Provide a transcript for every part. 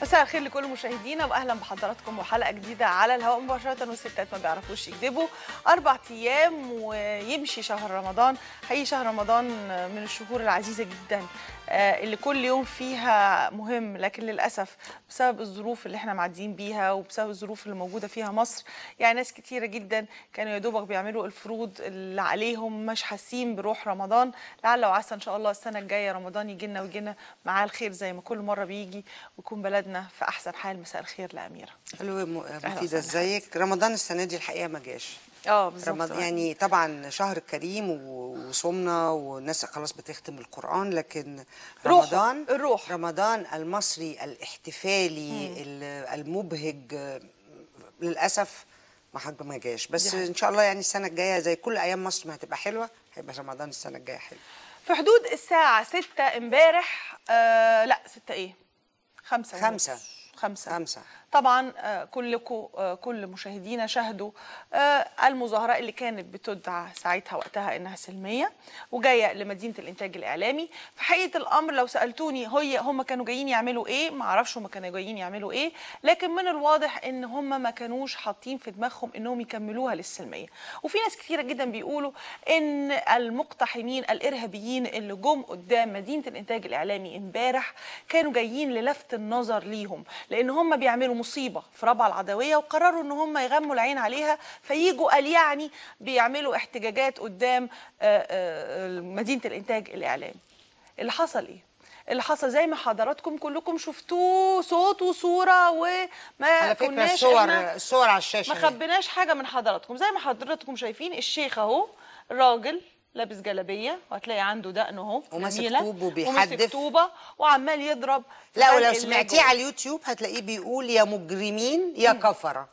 مساء الخير لكل مشاهدينا واهلا بحضراتكم وحلقه جديده على الهواء مباشره والستات ما بيعرفوش يكذبوا اربع ايام ويمشي شهر رمضان حقيقي شهر رمضان من الشهور العزيزه جدا آه، اللي كل يوم فيها مهم لكن للاسف بسبب الظروف اللي احنا معديين بيها وبسبب الظروف اللي موجوده فيها مصر يعني ناس كتيره جدا كانوا يا دوبك بيعملوا الفروض اللي عليهم مش حاسين بروح رمضان لعل وعسى ان شاء الله السنه الجايه رمضان يجي لنا ويجي لنا معاه الخير زي ما كل مره بيجي ويكون بلدنا في احسن حال مساء الخير لاميره الو يا م- أهلا مفيدة وسهلا. ازيك رمضان السنة دي الحقيقة ما جاش اه بالظبط رمضان يعني طبعا شهر كريم و- وصومنا والناس خلاص بتختم القرآن لكن روحه، رمضان الروح. رمضان المصري الاحتفالي ال- المبهج آه، للأسف ما حد ما جاش بس حقيقة. ان شاء الله يعني السنة الجاية زي كل ايام مصر ما هتبقى حلوة هيبقى رمضان السنة الجاية حلو في حدود الساعه 6 امبارح آه لا 6 ايه خمسة ونص. خمسة. خمسة خمسة. طبعا آه، كلكم آه، كل مشاهدينا شاهدوا آه، المظاهرة اللي كانت بتدعى ساعتها وقتها انها سلمية وجاية لمدينة الانتاج الاعلامي في حقيقة الامر لو سألتوني هي هم كانوا جايين يعملوا ايه ما اعرفش هم كانوا جايين يعملوا ايه لكن من الواضح ان هم ما كانوش حاطين في دماغهم انهم يكملوها للسلمية وفي ناس كتيرة جدا بيقولوا ان المقتحمين الارهابيين اللي جم قدام مدينة الانتاج الاعلامي امبارح كانوا جايين للفت النظر ليهم لان هم بيعملوا مصيبه في ربع العدويه وقرروا ان هم يغموا العين عليها فييجوا قال يعني بيعملوا احتجاجات قدام آه، آه، مدينه الانتاج الاعلامي اللي حصل ايه اللي حصل زي ما حضراتكم كلكم شفتوه صوت وصوره وما على فكرة كناش الصور إحنا الصور على الشاشة ما هنا. خبيناش حاجه من حضراتكم زي ما حضراتكم شايفين الشيخ اهو راجل لابس جلابيه وهتلاقي عنده دقن اهو وماسك جميلة، طوب وبيحدف. وماسك طوبه وعمال يضرب في لا خلق ولو الله سمعتيه جوه. على اليوتيوب هتلاقيه بيقول يا مجرمين يا كفرة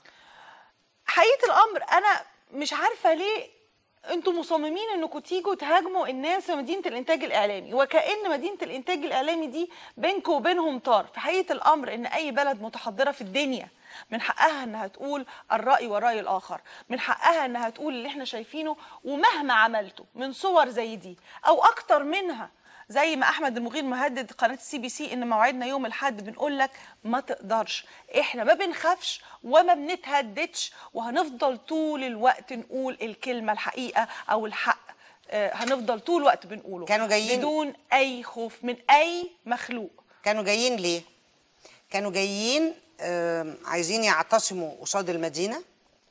حقيقه الامر انا مش عارفه ليه انتوا مصممين انكم تيجوا تهاجموا الناس في مدينه الانتاج الاعلامي وكأن مدينه الانتاج الاعلامي دي بينكم وبينهم طار في حقيقه الامر ان اي بلد متحضره في الدنيا من حقها انها تقول الراي والراي الاخر من حقها انها تقول اللي احنا شايفينه ومهما عملته من صور زي دي او اكتر منها زي ما احمد المغير مهدد قناه السي بي سي ان موعدنا يوم الاحد بنقول لك ما تقدرش احنا ما بنخافش وما بنتهددش وهنفضل طول الوقت نقول الكلمه الحقيقه او الحق آه، هنفضل طول الوقت بنقوله كانوا جايين- بدون اي خوف من اي مخلوق كانوا جايين ليه؟ كانوا جايين آم، عايزين يعتصموا قصاد المدينة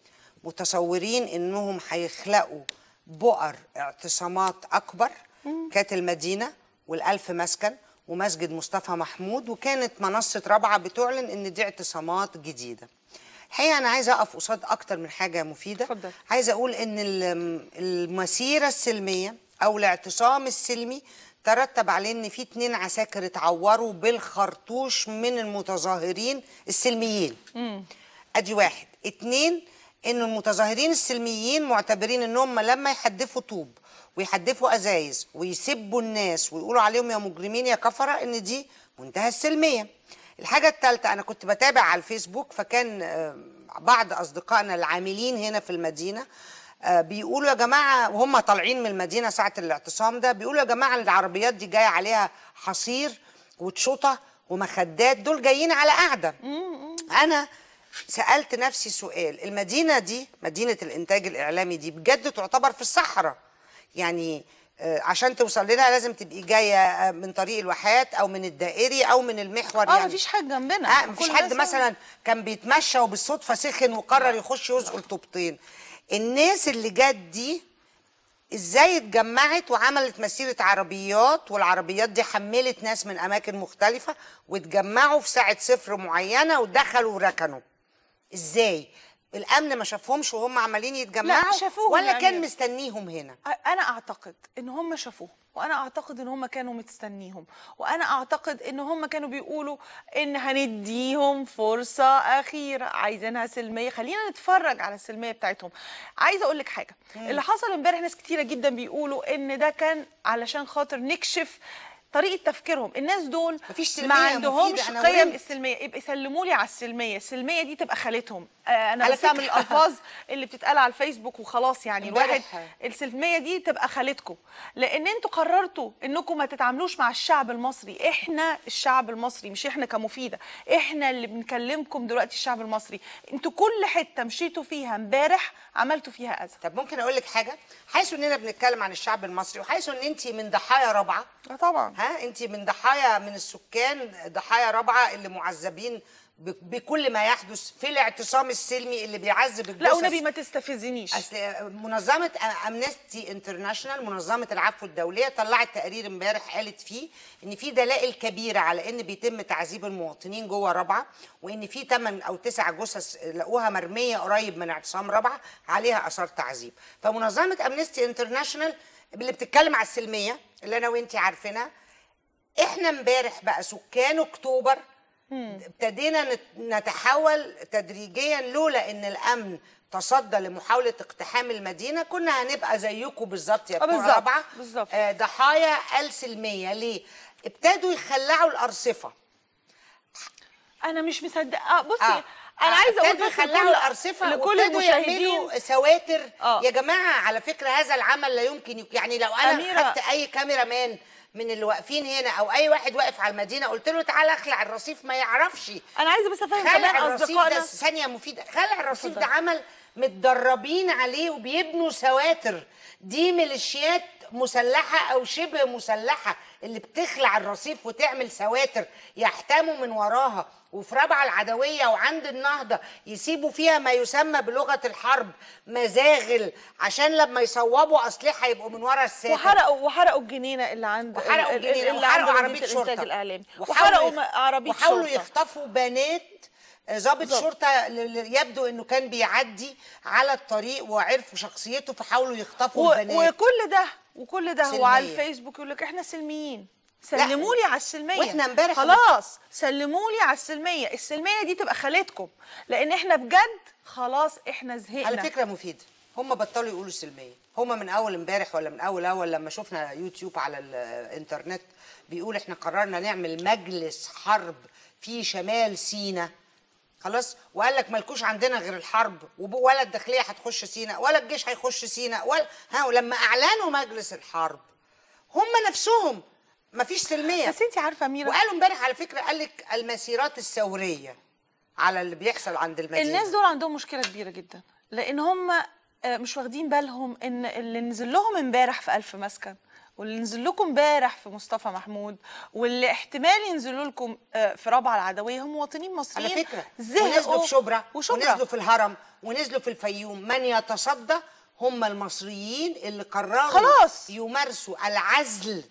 متصورين انهم هيخلقوا بؤر اعتصامات اكبر كانت المدينة والالف مسكن ومسجد مصطفى محمود وكانت منصة رابعة بتعلن ان دي اعتصامات جديدة الحقيقة أنا عايزة أقف قصاد أكتر من حاجة مفيدة اتفضل. عايزة أقول إن ال- المسيرة السلمية أو الاعتصام السلمي ترتب عليه إن في اتنين عساكر اتعوروا بالخرطوش من المتظاهرين السلميين أدي واحد اتنين إن المتظاهرين السلميين معتبرين إن هم لما يحدفوا طوب ويحدفوا أزايز ويسبوا الناس ويقولوا عليهم يا مجرمين يا كفرة إن دي منتهى السلمية الحاجة الثالثة أنا كنت بتابع على الفيسبوك فكان آه، بعض أصدقائنا العاملين هنا في المدينة آه، بيقولوا يا جماعة وهم طالعين من المدينة ساعة الاعتصام ده بيقولوا يا جماعة العربيات دي جاية عليها حصير وتشوطة ومخدات دول جايين على قعدة أنا سألت نفسي سؤال المدينة دي مدينة الإنتاج الإعلامي دي بجد تعتبر في الصحراء يعني آه، عشان توصل لنا لازم تبقي جايه آه، من طريق الواحات او من الدائري او من المحور اه يعني مفيش حاجه جنبنا اه مفيش كل حد الناس- مثلا كان بيتمشى وبالصدفه سخن وقرر يخش يسقل طوبتين الناس اللي جت دي ازاي اتجمعت وعملت مسيره عربيات والعربيات دي حملت ناس من اماكن مختلفه واتجمعوا في ساعه صفر معينه ودخلوا وركنوا ازاي الامن ما شافهمش وهم عمالين يتجمعوا شافوهم ولا يا كان أميرة. مستنيهم هنا انا اعتقد ان هم شافوه وانا اعتقد ان هم كانوا مستنيهم وانا اعتقد ان هم كانوا بيقولوا ان هنديهم فرصه اخيره عايزينها سلميه خلينا نتفرج على السلميه بتاعتهم عايزه اقول لك حاجه اللي حصل امبارح ناس كتيره جدا بيقولوا ان ده كان علشان خاطر نكشف طريقه تفكيرهم الناس دول مفيش سلمية ما يا عندهمش مفيدة، أنا قيم ورمت. السلميه يبقى يسلموا لي على السلميه السلميه دي تبقى خالتهم آه انا على بستعمل فكرة- الالفاظ اللي بتتقال على الفيسبوك وخلاص يعني امبارح- الواحد السلميه دي تبقى خالتكم لان انتوا قررتوا انكم ما تتعاملوش مع الشعب المصري احنا الشعب المصري مش احنا كمفيده احنا اللي بنكلمكم دلوقتي الشعب المصري انتوا كل حته مشيتوا فيها امبارح عملتوا فيها اذى طب ممكن اقول لك حاجه حيث اننا بنتكلم عن الشعب المصري وحيث ان انت من ضحايا رابعه اه طبعا ها انت من ضحايا من السكان ضحايا رابعه اللي معذبين ب- بكل ما يحدث في الاعتصام السلمي اللي بيعذب الجثث لا ونبي ما تستفزنيش اصل منظمه امنستي انترناشونال منظمه العفو الدوليه طلعت تقرير امبارح قالت فيه ان في دلائل كبيره على ان بيتم تعذيب المواطنين جوه رابعه وان في 8 او 9 جثث لقوها مرميه قريب من اعتصام رابعه عليها اثار تعذيب فمنظمه امنستي انترناشونال اللي بتتكلم على السلميه اللي انا وانتي عارفينها احنا امبارح بقى سكان اكتوبر ابتدينا نت- نتحول تدريجيا لولا ان الامن تصدى لمحاوله اقتحام المدينه كنا هنبقى زيكم بالظبط يا آه بتوع بالظبط، رابعه بالظبط. آه، ضحايا السلميه ليه؟ ابتدوا يخلعوا الارصفه انا مش مصدقه بصي آه. انا عايزه اقول ابتدوا بس يخلعوا لكل- الارصفه لكل وابتدوا المشاهدين يعملوا سواتر آه. يا جماعه على فكره هذا العمل لا يمكن يك... يعني لو انا أميرة. خدت اي كاميرا مان من اللي واقفين هنا او اي واحد واقف على المدينه قلت له تعالى اخلع الرصيف ما يعرفش انا عايزه بس افهم كمان خلع الرصيف ده اصدقائنا ثانيه مفيده خلع الرصيف اتفضل. ده عمل متدربين عليه وبيبنوا سواتر دي ميليشيات مسلحه او شبه مسلحه اللي بتخلع الرصيف وتعمل سواتر يحتموا من وراها وفي رابعه العدويه وعند النهضه يسيبوا فيها ما يسمى بلغه الحرب مزاغل عشان لما يصوبوا اسلحه يبقوا من ورا الساتر وحرقوا وحرقوا الجنينه اللي عند وحرقوا ال- ال- الجنينه اللي عند وحرقوا مدينة عربيه الإنتاج شرطه الاعلامي وحاولوا وحرقوا يخ- م- عربيه وحاولوا شرطه يخطفوا بنات آه، ضابط بالظبط. شرطه ل- ل- يبدو انه كان بيعدي على الطريق وعرفوا شخصيته فحاولوا يخطفوا و... البنات وكل ده وكل ده هو على سلمية. الفيسبوك يقول لك احنا سلميين سلموا لي على السلميه وإحنا امبارح- خلاص سلموا لي على السلميه السلميه دي تبقى خالتكم لان احنا بجد خلاص احنا زهقنا على فكره مفيده هم بطلوا يقولوا سلميه هم من اول امبارح ولا من اول اول لما شفنا يوتيوب على الانترنت بيقول احنا قررنا نعمل مجلس حرب في شمال سينا خلاص وقال لك مالكوش عندنا غير الحرب وب- ولا الداخليه هتخش سينا ولا الجيش هيخش سينا ولا ها ولما اعلنوا مجلس الحرب هم نفسهم مفيش سلميه بس انت عارفه ميرا وقالوا امبارح على فكره قال لك المسيرات الثوريه على اللي بيحصل عند المدينه الناس دول عندهم مشكله كبيره جدا لان هم آه، مش واخدين بالهم ان اللي نزل لهم امبارح في ألف مسكن واللي نزل لكم امبارح في مصطفى محمود واللي احتمال ينزلوا لكم آه، في رابعه العدويه هم مواطنين مصريين على فكره زهقوا ونزلوا في شبرا وشبرا ونزلوا في الهرم ونزلوا في الفيوم من يتصدى هم المصريين اللي قرروا خلاص. يمارسوا العزل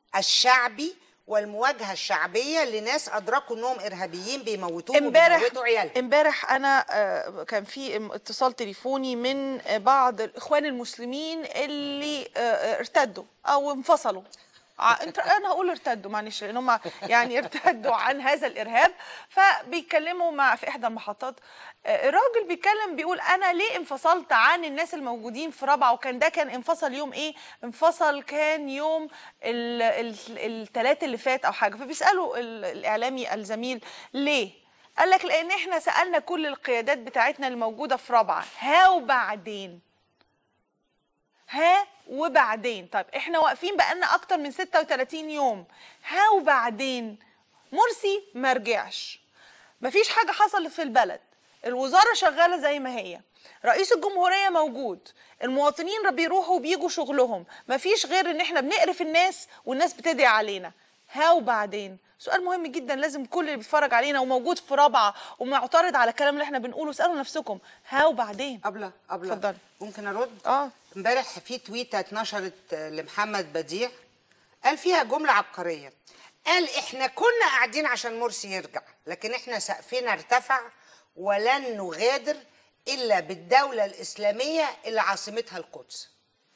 الشعبي والمواجهه الشعبيه لناس ادركوا انهم ارهابيين بيموتوهم امبارح وبيموتوا عيالهم امبارح انا آه، كان في ام- اتصال تليفوني من آه، بعض الاخوان المسلمين اللي آه، آه، ارتدوا او انفصلوا ع- انت- انا هقول ارتدوا معلش لان هم يعني ارتدوا عن هذا الارهاب فبيتكلموا مع في احدى المحطات آه، الراجل بيتكلم بيقول انا ليه انفصلت عن الناس الموجودين في رابعه وكان ده كان انفصل يوم ايه انفصل كان يوم الثلاث اللي فات او حاجه فبيسالوا ال- الاعلامي الزميل ليه قال لك لان احنا سالنا كل القيادات بتاعتنا الموجوده في رابعه ها وبعدين ها وبعدين طيب احنا واقفين بقالنا اكتر من 36 يوم ها وبعدين مرسي ما رجعش مفيش حاجه حصلت في البلد الوزاره شغاله زي ما هي رئيس الجمهوريه موجود المواطنين بيروحوا وبيجوا شغلهم مفيش غير ان احنا بنقرف الناس والناس بتدعي علينا ها وبعدين سؤال مهم جدا لازم كل اللي بيتفرج علينا وموجود في رابعه ومعترض على الكلام اللي احنا بنقوله اسالوا نفسكم ها وبعدين قبل قبل اتفضلي. ممكن ارد اه امبارح في تويته اتنشرت لمحمد بديع قال فيها جمله عبقريه قال احنا كنا قاعدين عشان مرسي يرجع لكن احنا سقفنا ارتفع ولن نغادر الا بالدوله الاسلاميه اللي عاصمتها القدس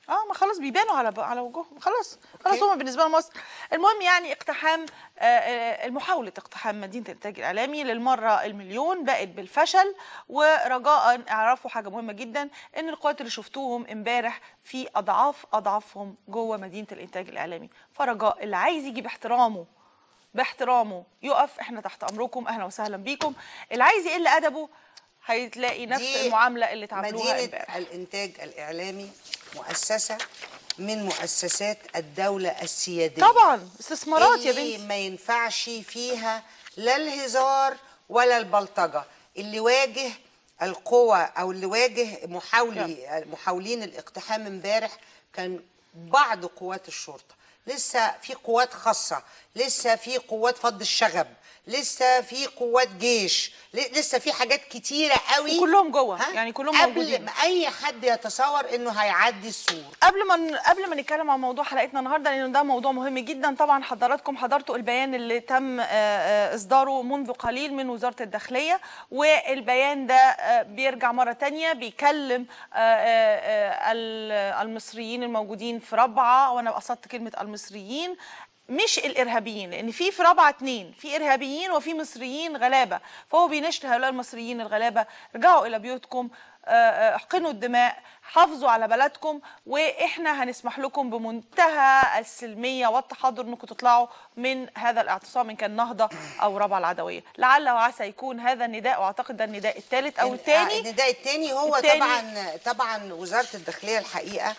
اه ما خلاص بيبانوا على على وجوههم خلاص خلاص أوكي. هم بالنسبه لمصر المهم يعني اقتحام آه، آه، المحاوله اقتحام مدينه الانتاج الاعلامي للمره المليون بقت بالفشل ورجاء اعرفوا حاجه مهمه جدا ان القوات اللي شفتوهم امبارح في اضعاف اضعافهم جوه مدينه الانتاج الاعلامي فرجاء اللي عايز يجي باحترامه باحترامه يقف احنا تحت امركم اهلا وسهلا بيكم اللي عايز يقل ادبه هيتلاقي نفس دي المعامله اللي اتعاملوها مدينة امبارح الإنتاج الإعلامي مؤسسة من مؤسسات الدولة السيادية طبعا استثمارات يا اللي بنتي ما ينفعش فيها لا الهزار ولا البلطجة اللي واجه القوى أو اللي واجه محاولي محاولين الاقتحام امبارح كان بعض قوات الشرطة لسه في قوات خاصة لسه في قوات فض الشغب لسه في قوات جيش ل- لسه في حاجات كتيرة قوي وكلهم جوه، ها؟ يعني كلهم قبل موجودين. ما اي حد يتصور انه هيعدي السور قبل ما ن- قبل ما نتكلم عن موضوع حلقتنا النهارده لان ده موضوع مهم جدا طبعا حضراتكم حضرتوا البيان اللي تم آه، آه، اصداره منذ قليل من وزاره الداخليه والبيان ده آه، بيرجع مره تانية بيكلم آه، آه، آه، ال- المصريين الموجودين في رابعه وانا قصدت كلمه المصريين مش الارهابيين لان في في رابعه اتنين في ارهابيين وفي مصريين غلابه فهو بيناشد هؤلاء المصريين الغلابه ارجعوا الى بيوتكم آه، آه، احقنوا الدماء حافظوا على بلدكم واحنا هنسمح لكم بمنتهى السلميه والتحضر انكم تطلعوا من هذا الاعتصام ان كان نهضه او رابعه العدويه لعل وعسى يكون هذا النداء واعتقد ده النداء الثالث او الثاني النداء الثاني هو التاني- طبعا طبعا وزاره الداخليه الحقيقه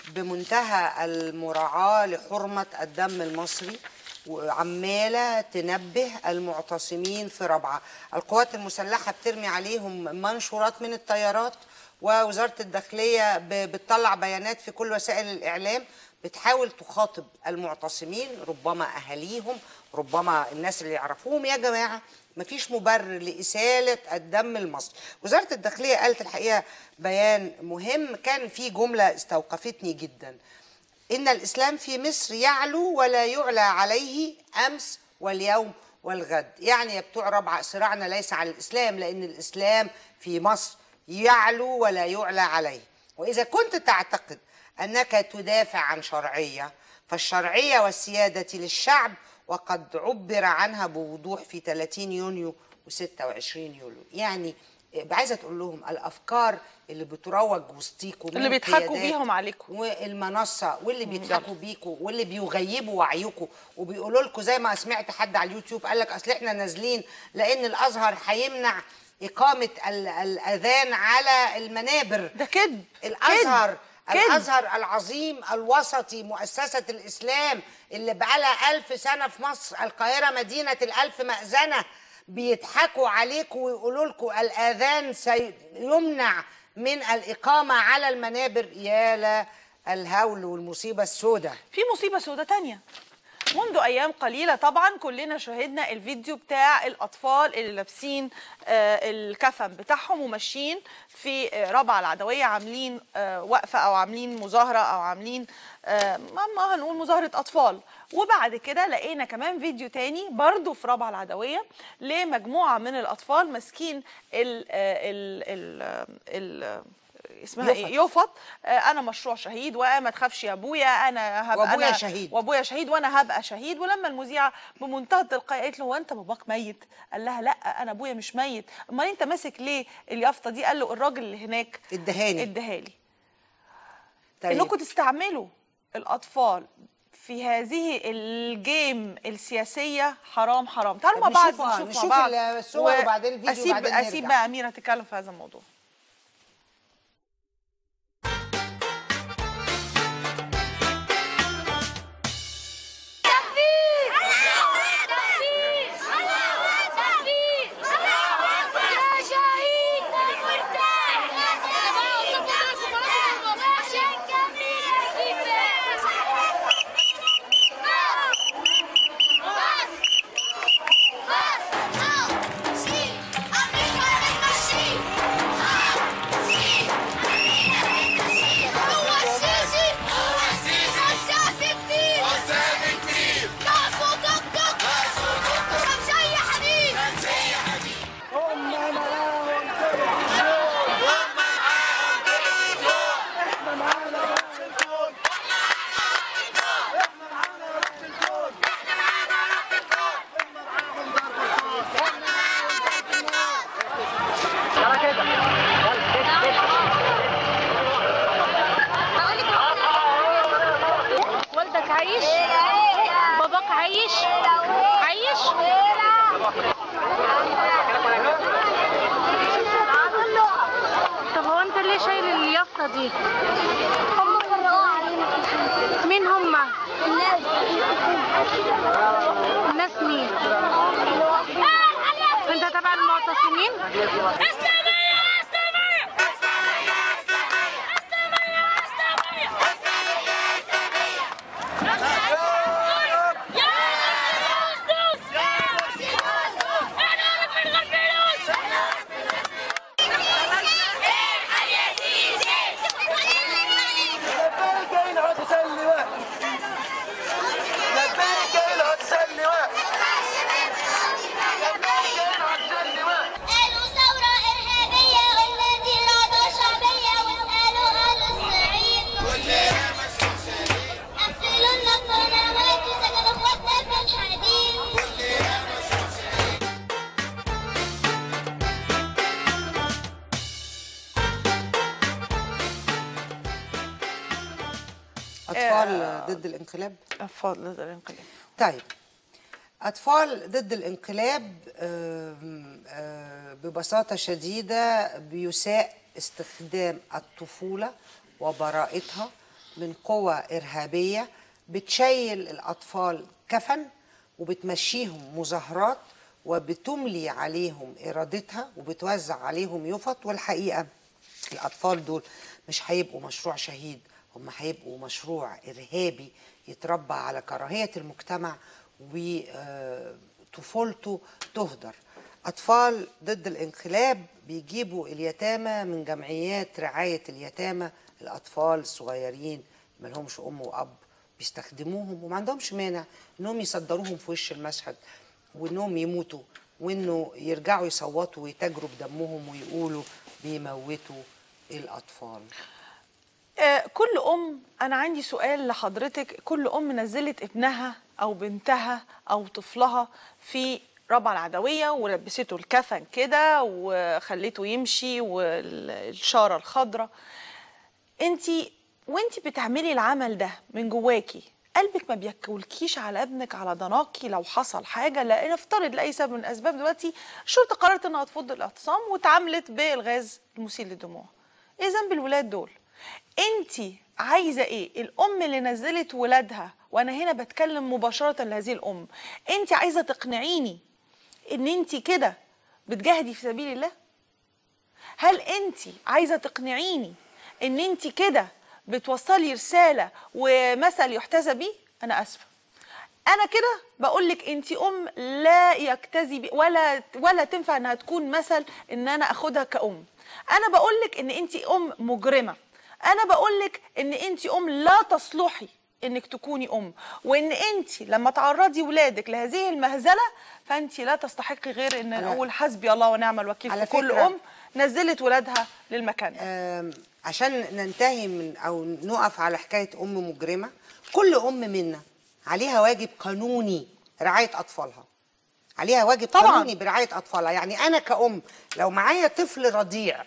بمنتهى المراعاه لحرمه الدم المصري وعماله تنبه المعتصمين في رابعه القوات المسلحه بترمي عليهم منشورات من الطيارات ووزاره الداخليه ب- بتطلع بيانات في كل وسائل الاعلام بتحاول تخاطب المعتصمين ربما اهاليهم ربما الناس اللي يعرفوهم يا جماعه مفيش مبرر لإسالة الدم المصري وزارة الداخلية قالت الحقيقة بيان مهم كان فيه جملة استوقفتني جدا إن الإسلام في مصر يعلو ولا يعلى عليه أمس واليوم والغد يعني يا بتوع ربع صراعنا ليس على الإسلام لأن الإسلام في مصر يعلو ولا يعلى عليه وإذا كنت تعتقد أنك تدافع عن شرعية فالشرعية والسيادة للشعب وقد عبر عنها بوضوح في 30 يونيو و26 يوليو يعني عايزه تقول لهم الافكار اللي بتروج وسطيكوا من اللي بيضحكوا قيادات بيهم عليكم. والمنصه واللي بيضحكوا بيكوا واللي بيغيبوا وعيكوا وبيقولوا لكم زي ما سمعت حد على اليوتيوب قال لك اصل احنا نازلين لان الازهر هيمنع اقامه ال- الاذان على المنابر ده كده الازهر كده. الازهر العظيم الوسطي مؤسسه الاسلام اللي بقالها ألف سنه في مصر القاهره مدينه الالف مأذنه بيضحكوا عليكم ويقولوا لكم الاذان سيمنع من الاقامه على المنابر يا لا الهول والمصيبه السوداء في مصيبة سودة تانية منذ أيام قليلة طبعا كلنا شاهدنا الفيديو بتاع الأطفال اللي لابسين آه، الكفن بتاعهم وماشيين في آه، رابعة العدوية عاملين آه، وقفة أو عاملين مظاهرة أو عاملين آه، ما ما هنقول مظاهرة أطفال وبعد كده لقينا كمان فيديو تاني برضو في رابعة العدوية لمجموعة من الأطفال ماسكين ال ال ال ال اسمها يفط. ايه يفط آه، انا مشروع شهيد وما تخافش يا ابويا انا هبقى وأبويا أنا شهيد. وابويا شهيد وانا هبقى شهيد ولما المذيعه بمنتهى التلقائيه قالت له هو انت باباك ميت قال لها لا انا ابويا مش ميت امال انت ماسك ليه اليافطه دي قال له الراجل اللي هناك ادهاني. ادهالي طيب. انكم تستعملوا الاطفال في هذه الجيم السياسيه حرام حرام تعالوا طب مع بعض نشوف- آه، نشوف نشوف مع بعض الصور وبعدين الفيديو اسيب وبعدين اسيب نرجع. بقى اميره تتكلم في هذا الموضوع تكبير تكبير تكبير يا شهيد مرتاح عشان كمل بس بس عليك هم فرقوا علينا مين هم الناس الناس مين انت تبع المعتصمين لبيك العود سلي واحد لبيك العود سلي واحد لبيك العود سلي واحد قالوا ثورة إرهابية قلنا دي إرادة شعبية واسألوا أهل الصعيد قفلوا لنا القنوات وسجنوا إخواتنا في الحديد اطفال ضد الانقلاب فضل الانقلاب طيب أطفال ضد الانقلاب آم، آه، ببساطة شديدة بيساء استخدام الطفولة وبراءتها من قوى إرهابية بتشيل الأطفال كفن وبتمشيهم مظاهرات وبتملي عليهم إرادتها وبتوزع عليهم يفط والحقيقة الأطفال دول مش هيبقوا مشروع شهيد هم هيبقوا مشروع إرهابي يتربى على كراهية المجتمع وطفولته تهدر أطفال ضد الانقلاب بيجيبوا اليتامى من جمعيات رعاية اليتامى الأطفال الصغيرين ملهمش أم وأب بيستخدموهم وما عندهمش مانع إنهم يصدروهم في وش المشهد وإنهم يموتوا وإنه يرجعوا يصوتوا ويتاجروا بدمهم ويقولوا بيموتوا الأطفال آه، كل ام انا عندي سؤال لحضرتك كل ام نزلت ابنها او بنتها او طفلها في ربع العدويه ولبسته الكفن كده وخليته يمشي والشاره الخضراء انت وانت بتعملي العمل ده من جواكي قلبك ما بياكلكيش على ابنك على ضناكي لو حصل حاجه لان افترض لاي سبب من الاسباب دلوقتي الشرطه قررت انها تفض الاعتصام واتعاملت بالغاز المسيل للدموع ايه ذنب الولاد دول انت عايزه ايه الام اللي نزلت ولادها وانا هنا بتكلم مباشره لهذه الام انت عايزه تقنعيني ان انت كده بتجاهدي في سبيل الله هل انت عايزه تقنعيني ان انت كده بتوصلي رساله ومثل يحتذى بيه انا اسفه انا كده بقول لك انت ام لا يكتزي بي ولا ولا تنفع انها تكون مثل ان انا اخدها كأم انا بقول لك ان انت ام مجرمه انا بقول لك ان انت ام لا تصلحي انك تكوني ام وان انت لما تعرضي ولادك لهذه المهزله فانت لا تستحقي غير ان على- نقول حسبي الله ونعم الوكيل على في كل فكرة- ام نزلت ولادها للمكان ده آم، عشان ننتهي من او نقف على حكايه ام مجرمه كل ام منا عليها واجب قانوني رعايه اطفالها عليها واجب طبعاً. قانوني برعايه اطفالها يعني انا كأم لو معايا طفل رضيع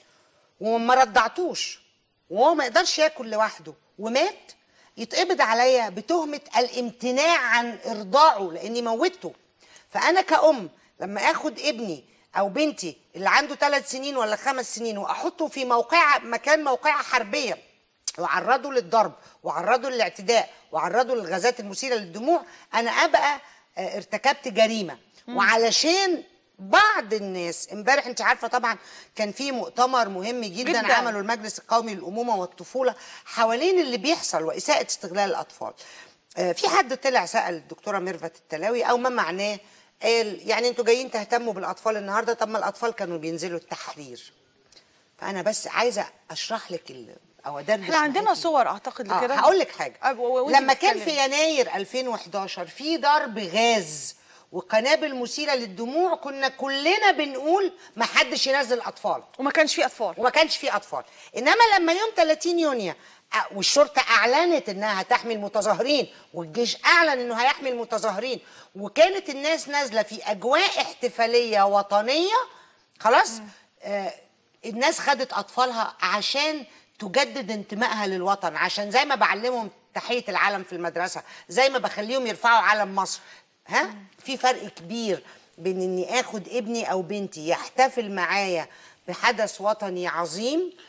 وما رضعتوش وهو ما يقدرش ياكل لوحده ومات يتقبض عليا بتهمه الامتناع عن ارضاعه لاني موتته فانا كأم لما اخد ابني او بنتي اللي عنده ثلاث سنين ولا خمس سنين واحطه في موقع مكان موقعة حربيه وعرضه للضرب وعرضه للاعتداء وعرضه للغازات المثيره للدموع انا ابقى آه، ارتكبت جريمه وعلشان بعض الناس امبارح انت عارفه طبعا كان في مؤتمر مهم جدا, جداً. جداً. عمله المجلس القومي للامومه والطفوله حوالين اللي بيحصل واساءه استغلال الاطفال آه، في حد طلع سال الدكتوره ميرفت التلاوي او ما معناه قال يعني انتوا جايين تهتموا بالاطفال النهارده طب ما الاطفال كانوا بينزلوا التحرير فانا بس عايزه اشرح لك ال- او ادردش احنا عندنا معاكي. صور اعتقد اه لكده هقول لك حاجه أب- و- وأنتي لما كان في بتتكلمي. يناير 2011 في ضرب غاز وقنابل مثيره للدموع كنا كلنا بنقول ما حدش ينزل اطفال وما كانش في اطفال وما كانش في اطفال انما لما يوم 30 يونيو أ- والشرطه اعلنت انها هتحمي المتظاهرين والجيش اعلن انه هيحمي المتظاهرين وكانت الناس نازله في اجواء احتفاليه وطنيه خلاص آه الناس خدت اطفالها عشان تجدد انتمائها للوطن عشان زي ما بعلمهم تحيه العلم في المدرسه زي ما بخليهم يرفعوا علم مصر ها في فرق كبير بين اني اخد ابني او بنتي يحتفل معايا بحدث وطني عظيم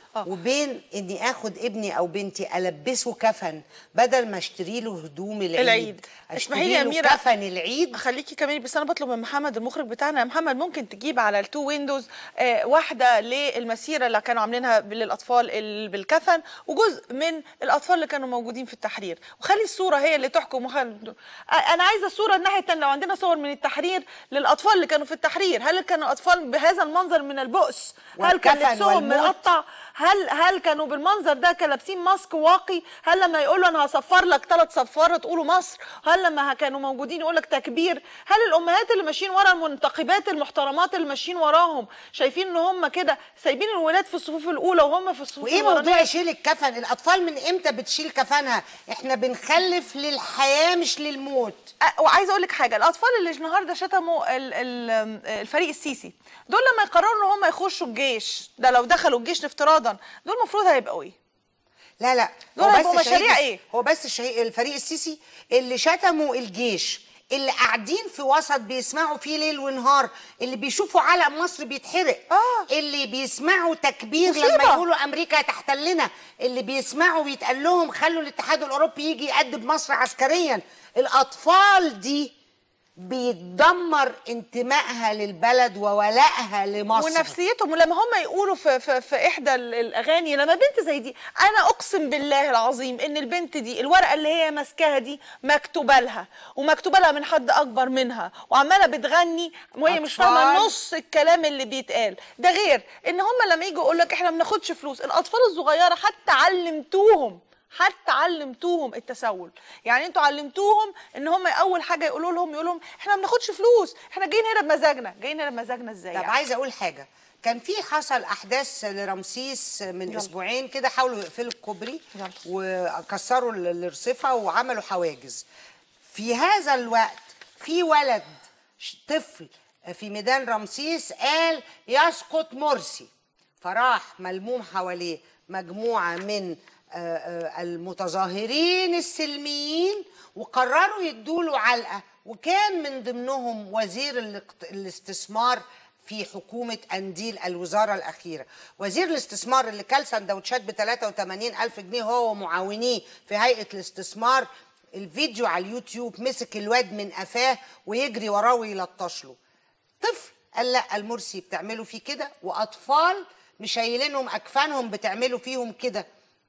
آه. وبين اني اخد ابني او بنتي البسه كفن بدل ما اشتري له هدوم العيد العيد. اسمحي لي يا اشتري له أميرة. كفن العيد خليكي كمان بس انا بطلب من محمد المخرج بتاعنا يا محمد ممكن تجيب على التو ويندوز آه واحده للمسيره اللي كانوا عاملينها للاطفال ال- بالكفن وجزء من الاطفال اللي كانوا موجودين في التحرير وخلي الصوره هي اللي تحكم وخلي آه انا عايزه الصوره الناحيه الثانيه لو عندنا صور من التحرير للاطفال اللي كانوا في التحرير هل كانوا الاطفال بهذا المنظر من البؤس هل كان والكفن لبسهم والموت. مقطع هل هل كانوا بالمنظر ده كانوا لابسين ماسك واقي هل لما يقولوا انا هصفر لك ثلاث صفاره تقولوا مصر هل لما كانوا موجودين يقول لك تكبير هل الامهات اللي ماشيين ورا المنتقبات المحترمات اللي ماشيين وراهم شايفين ان هم كده سايبين الولاد في الصفوف الاولى وهم في الصفوف وايه الورانية؟ موضوع يشيل الكفن الاطفال من امتى بتشيل كفنها احنا بنخلف للحياه مش للموت أه، وعايزه اقول لك حاجه الاطفال اللي النهارده شتموا ال- ال- الفريق السيسي دول لما يقرروا ان هم يخشوا الجيش ده لو دخلوا الجيش افتراضا دول المفروض هيبقوا ايه لا لا دول هو هيبقوا بس الشهيد مشاريع الس- إيه؟ هو بس الشهيد الفريق السيسي اللي شتموا الجيش اللي قاعدين في وسط بيسمعوا فيه ليل ونهار اللي بيشوفوا علم مصر بيتحرق آه. اللي بيسمعوا تكبير مصيبة. لما يقولوا امريكا تحتلنا اللي بيسمعوا بيتقال لهم خلوا الاتحاد الاوروبي يجي يأدب مصر عسكريا الاطفال دي بيتدمر انتمائها للبلد وولائها لمصر ونفسيتهم ولما هم يقولوا في, في, في احدى ال- الاغاني لما بنت زي دي انا اقسم بالله العظيم ان البنت دي الورقه اللي هي ماسكاها دي مكتوبه لها ومكتوبه لها من حد اكبر منها وعماله بتغني وهي مش فاهمه أطفال. نص الكلام اللي بيتقال ده غير ان هم لما يجوا يقول لك احنا ما بناخدش فلوس الاطفال الصغيره حتى علمتوهم حتى علمتوهم التسول يعني انتوا علمتوهم ان هم اول حاجه يقولوا لهم يقولوا لهم احنا ما بناخدش فلوس احنا جايين هنا بمزاجنا جايين هنا بمزاجنا ازاي طب يعني؟ عايزه اقول حاجه كان في حصل احداث لرمسيس من يلا. اسبوعين كده حاولوا يقفلوا الكوبري يلا. وكسروا ال- الرصيفه وعملوا حواجز في هذا الوقت في ولد ش- طفل في ميدان رمسيس قال يسقط مرسي فراح ملموم حواليه مجموعه من آه، آه، المتظاهرين السلميين وقرروا يدوله علقه وكان من ضمنهم وزير الاقت- الاستثمار في حكومة أنديل الوزارة الأخيرة وزير الاستثمار اللي كل سندوتشات ب 83 ألف جنيه هو ومعاونيه في هيئة الاستثمار الفيديو على اليوتيوب مسك الواد من قفاه ويجري وراه ويلطش له طفل قال لا المرسي بتعملوا فيه كده وأطفال مشايلينهم أكفانهم بتعملوا فيهم كده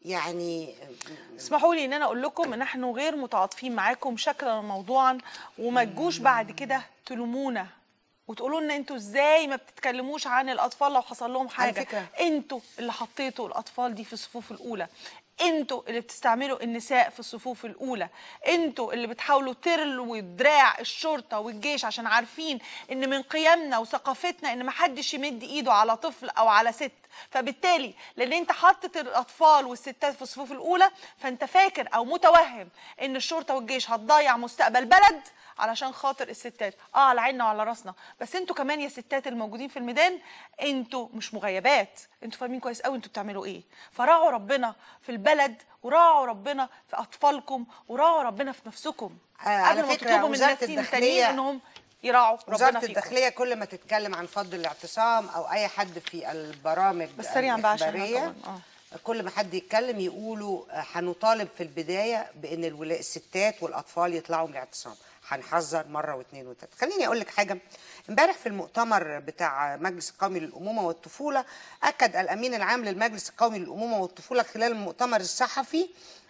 يعني اسمحوا لي ان انا اقول لكم ان نحن غير متعاطفين معاكم شكلا وموضوعا وما تجوش بعد كده تلومونا وتقولوا لنا انتوا ازاي ما بتتكلموش عن الاطفال لو حصل لهم حاجه فكرة. انتوا اللي حطيتوا الاطفال دي في الصفوف الاولى انتوا اللي بتستعملوا النساء في الصفوف الاولى انتوا اللي بتحاولوا ترلوا دراع الشرطه والجيش عشان عارفين ان من قيمنا وثقافتنا ان محدش يمد ايده على طفل او على ست فبالتالي لان انت حاطط الاطفال والستات في الصفوف الاولى فانت فاكر او متوهم ان الشرطه والجيش هتضيع مستقبل بلد علشان خاطر الستات اه على عيننا وعلى راسنا بس انتوا كمان يا ستات الموجودين في الميدان انتوا مش مغيبات انتوا فاهمين كويس قوي انتوا بتعملوا ايه فراعوا ربنا في البلد وراعوا ربنا في اطفالكم وراعوا ربنا في نفسكم آه، على قبل ما فكرة تطلبوا من وزارة الناس الداخلية- التانيين انهم يراعوا وزارة ربنا فيكم الداخلية كل ما تتكلم عن فض الاعتصام أو أي حد في البرامج بس سريعاً بقى عشان الإخبارية طبعاً، كل ما حد يتكلم يقولوا آه، هنطالب في البداية بأن الولا- الستات والأطفال يطلعوا من الاعتصام هنحذر مرة واثنين وثلاثة خليني أقول لك حاجة امبارح في المؤتمر بتاع مجلس القومي للأمومة والطفولة أكد الأمين العام للمجلس القومي للأمومة والطفولة خلال المؤتمر الصحفي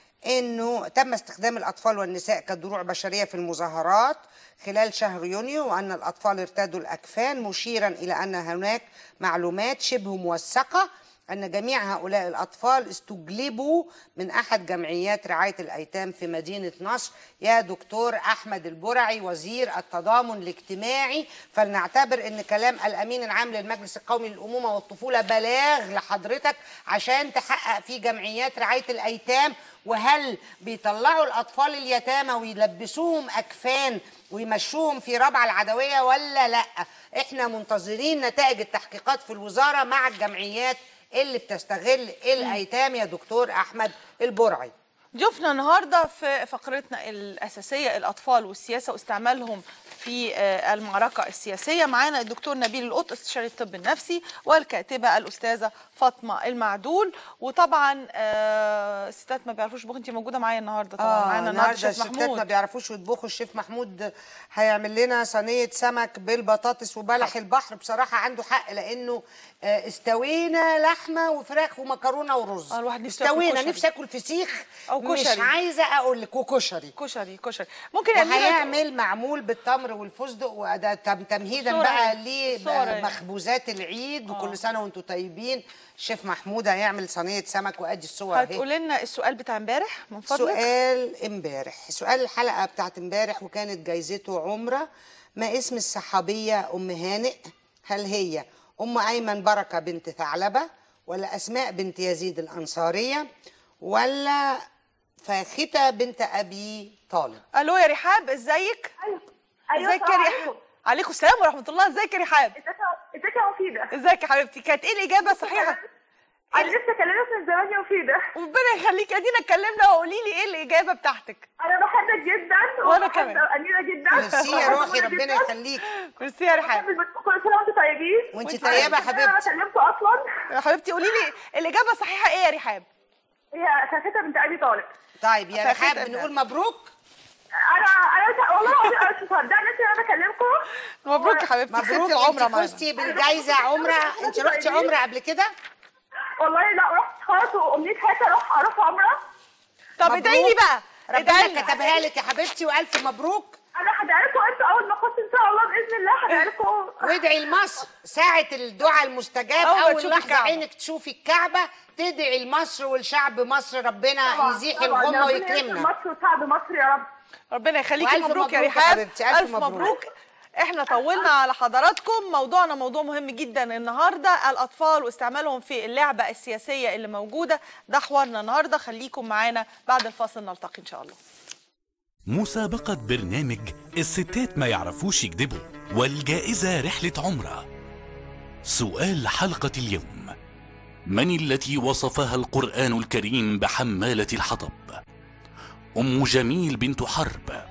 انه تم استخدام الاطفال والنساء كدروع بشريه في المظاهرات خلال شهر يونيو وان الاطفال ارتادوا الاكفان مشيرا الى ان هناك معلومات شبه موثقه ان جميع هؤلاء الاطفال استجلبوا من احد جمعيات رعايه الايتام في مدينه نصر يا دكتور احمد البرعي وزير التضامن الاجتماعي فلنعتبر ان كلام الامين العام للمجلس القومي للامومه والطفوله بلاغ لحضرتك عشان تحقق في جمعيات رعايه الايتام وهل بيطلعوا الاطفال اليتامى ويلبسوهم اكفان ويمشوهم في ربع العدويه ولا لا احنا منتظرين نتائج التحقيقات في الوزاره مع الجمعيات اللي بتستغل الايتام يا دكتور احمد البرعي ضيوفنا النهارده في فقرتنا الاساسيه الاطفال والسياسه واستعمالهم في آه، المعركه السياسيه معانا الدكتور نبيل القط استشاري الطب النفسي والكاتبه الاستاذه فاطمه المعدول وطبعا آه، الستات ما بيعرفوش يطبخوا انت موجوده معايا النهارده طبعا اه معانا النهارده النهارده شيف الستات ما محمود بيعرفوش يطبخوا الشيف محمود هيعمل لنا صينيه سمك بالبطاطس وبلح البحر بصراحه عنده حق لانه آه، استوينا لحمه وفراخ ومكرونه ورز آه، الواحد نفسه ياكل استوينا كشري. نفسي اكل فسيخ أو مش كشري. عايزه اقول لك وكشري كشري كشري ممكن يعمل لنا- وهيعمل معمول بالتمر والفستق وده تم- تمهيدا صورة بقى إيه؟ صورة إيه؟ لمخبوزات العيد وكل سنه وانتم طيبين الشيف محمود هيعمل صينيه سمك وادي الصور اهي هتقول لنا السؤال بتاع امبارح من فضلك سؤال امبارح سؤال الحلقه بتاعت امبارح وكانت جايزته عمره ما اسم الصحابيه ام هانئ هل هي ام ايمن بركه بنت ثعلبه ولا اسماء بنت يزيد الانصاريه ولا فاخته بنت ابي طالب الو يا رحاب ازيك ازيك يا رحاب عليكم السلام ورحمه الله ازيك يا رحاب ازيك يا مفيدة؟ ازيك يا حبيبتي كانت ايه الاجابه الصحيحه انا لسه كلمتك من زمان يا مفيدة ربنا يخليكي ادينا اتكلمنا وقولي لي ايه الاجابه بتاعتك انا بحبك جدا وأنا وبحب كمان. اميرة جدا ميرسي يا روحي ربنا يخليك ميرسي يا رحاب بحب البنت كل سنة وانتم طيبين وانت وانت طيبه يا انا حبيبتي كلمته اصلا يا حبيبتي قولي لي الاجابه الصحيحه ايه يا رحاب هي فاخته بنت ابي طالب طيب يا فاخته رحاب بنت بنقول مبروك انا انا مش والله العظيم انا مش مصدقه نفسي انا بكلمكم مبروك يا حبيبتي مبروك كسبتي العمره انت معانا فزتي بالجايزه عمره انت رحتي عمره قبل كده والله لا رحت خلاص وامنيه حياتي اروح اروح عمره طب ادعي لي بقى ادعي ربنا لي كتبها لك يا حبيبتي والف مبروك انا هدعي لكم انتوا اول ما اخش ان شاء الله باذن الله هدعي لكم وادعي لمصر ساعة الدعاء المستجاب أول ما أول تشوفي لحظة الكعبة. عينك تشوفي الكعبة تدعي لمصر والشعب مصر ربنا طبعاً، يزيح طبعاً. الغمة ربنا ينصر ويكرمنا مصر وشعب مصر يا رب ربنا يخليكي وألف مبروك يا مبروك يا رحاب حبيبتي، ألف الف مبروك. مبروك احنا طولنا على حضراتكم موضوعنا موضوع مهم جدا النهارده الاطفال واستعمالهم في اللعبه السياسيه اللي موجوده ده حوارنا النهارده خليكم معانا بعد الفاصل نلتقي ان شاء الله مسابقة برنامج الستات ما يعرفوش يكذبوا والجائزة رحلة عمرة سؤال حلقة اليوم من التي وصفها القرآن الكريم بحمالة الحطب أم جميل بنت حرب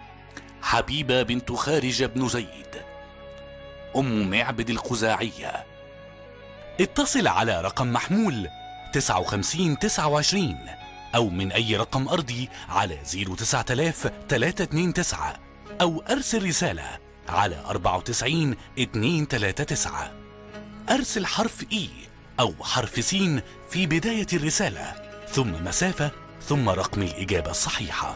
حبيبة بنت خارج بن زيد أم معبد الخزاعية اتصل على رقم محمول 59 29 أو من أي رقم أرضي على 09000 329 أو أرسل رسالة على 94 239 أرسل حرف إي أو حرف سين في بداية الرسالة ثم مسافة ثم رقم الإجابة الصحيحة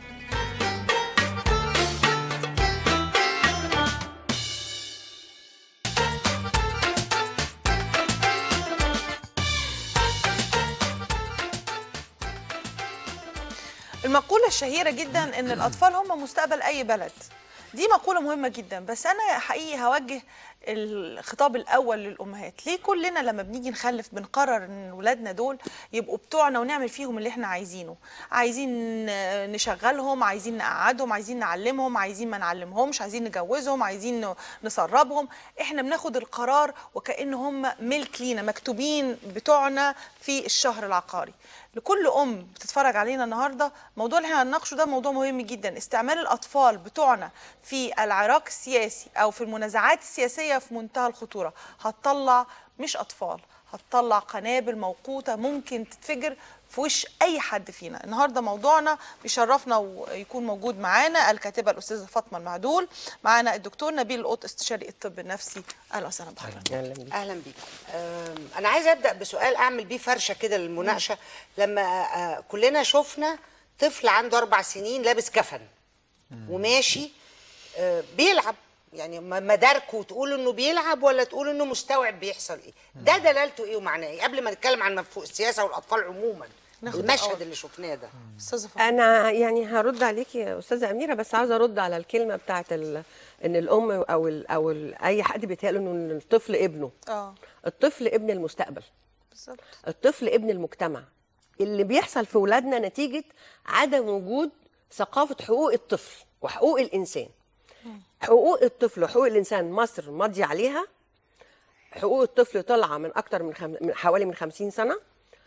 المقولة الشهيرة جدا إن الأطفال هم مستقبل أي بلد دي مقولة مهمة جدا بس أنا حقيقي هوجه الخطاب الأول للأمهات ليه كلنا لما بنيجي نخلف بنقرر إن ولادنا دول يبقوا بتوعنا ونعمل فيهم اللي إحنا عايزينه عايزين نشغلهم عايزين نقعدهم عايزين نعلمهم عايزين ما نعلمهمش عايزين نجوزهم عايزين ن- نسربهم إحنا بناخد القرار وكأن هم ملك لينا مكتوبين بتوعنا في الشهر العقاري لكل ام بتتفرج علينا النهارده الموضوع اللي احنا هنناقشه ده موضوع مهم جدا استعمال الاطفال بتوعنا في العراك السياسي او في المنازعات السياسيه في منتهى الخطوره هتطلع مش اطفال هتطلع قنابل موقوته ممكن تتفجر في وش اي حد فينا النهارده موضوعنا بيشرفنا ويكون موجود معانا الكاتبه الاستاذه فاطمه المعدول معانا الدكتور نبيل القط استشاري الطب النفسي اهلا وسهلا بحضرتك اهلا بيك أم، انا عايزه ابدا بسؤال اعمل بيه فرشه كده للمناقشه لما آه، كلنا شفنا طفل عنده اربع سنين لابس كفن وماشي آه، بيلعب يعني ما- مداركه تقول انه بيلعب ولا تقول انه مستوعب بيحصل ايه ده دلالته ايه ومعناه ايه قبل ما نتكلم عن مفهوم السياسه والاطفال عموما ناخد المشهد الأول. اللي شفناه ده استاذه فاطمه انا يعني هرد عليكي يا استاذه اميره بس عاوزه ارد على الكلمه بتاعت ال... ان الام او ال... او ال... اي حد بيتهيأ له ان الطفل ابنه اه الطفل ابن المستقبل بالظبط الطفل ابن المجتمع اللي بيحصل في ولادنا نتيجه عدم وجود ثقافه حقوق الطفل وحقوق الانسان حقوق الطفل وحقوق الانسان مصر ماضيه عليها حقوق الطفل طالعه من اكتر من, خم... من حوالي من 50 سنه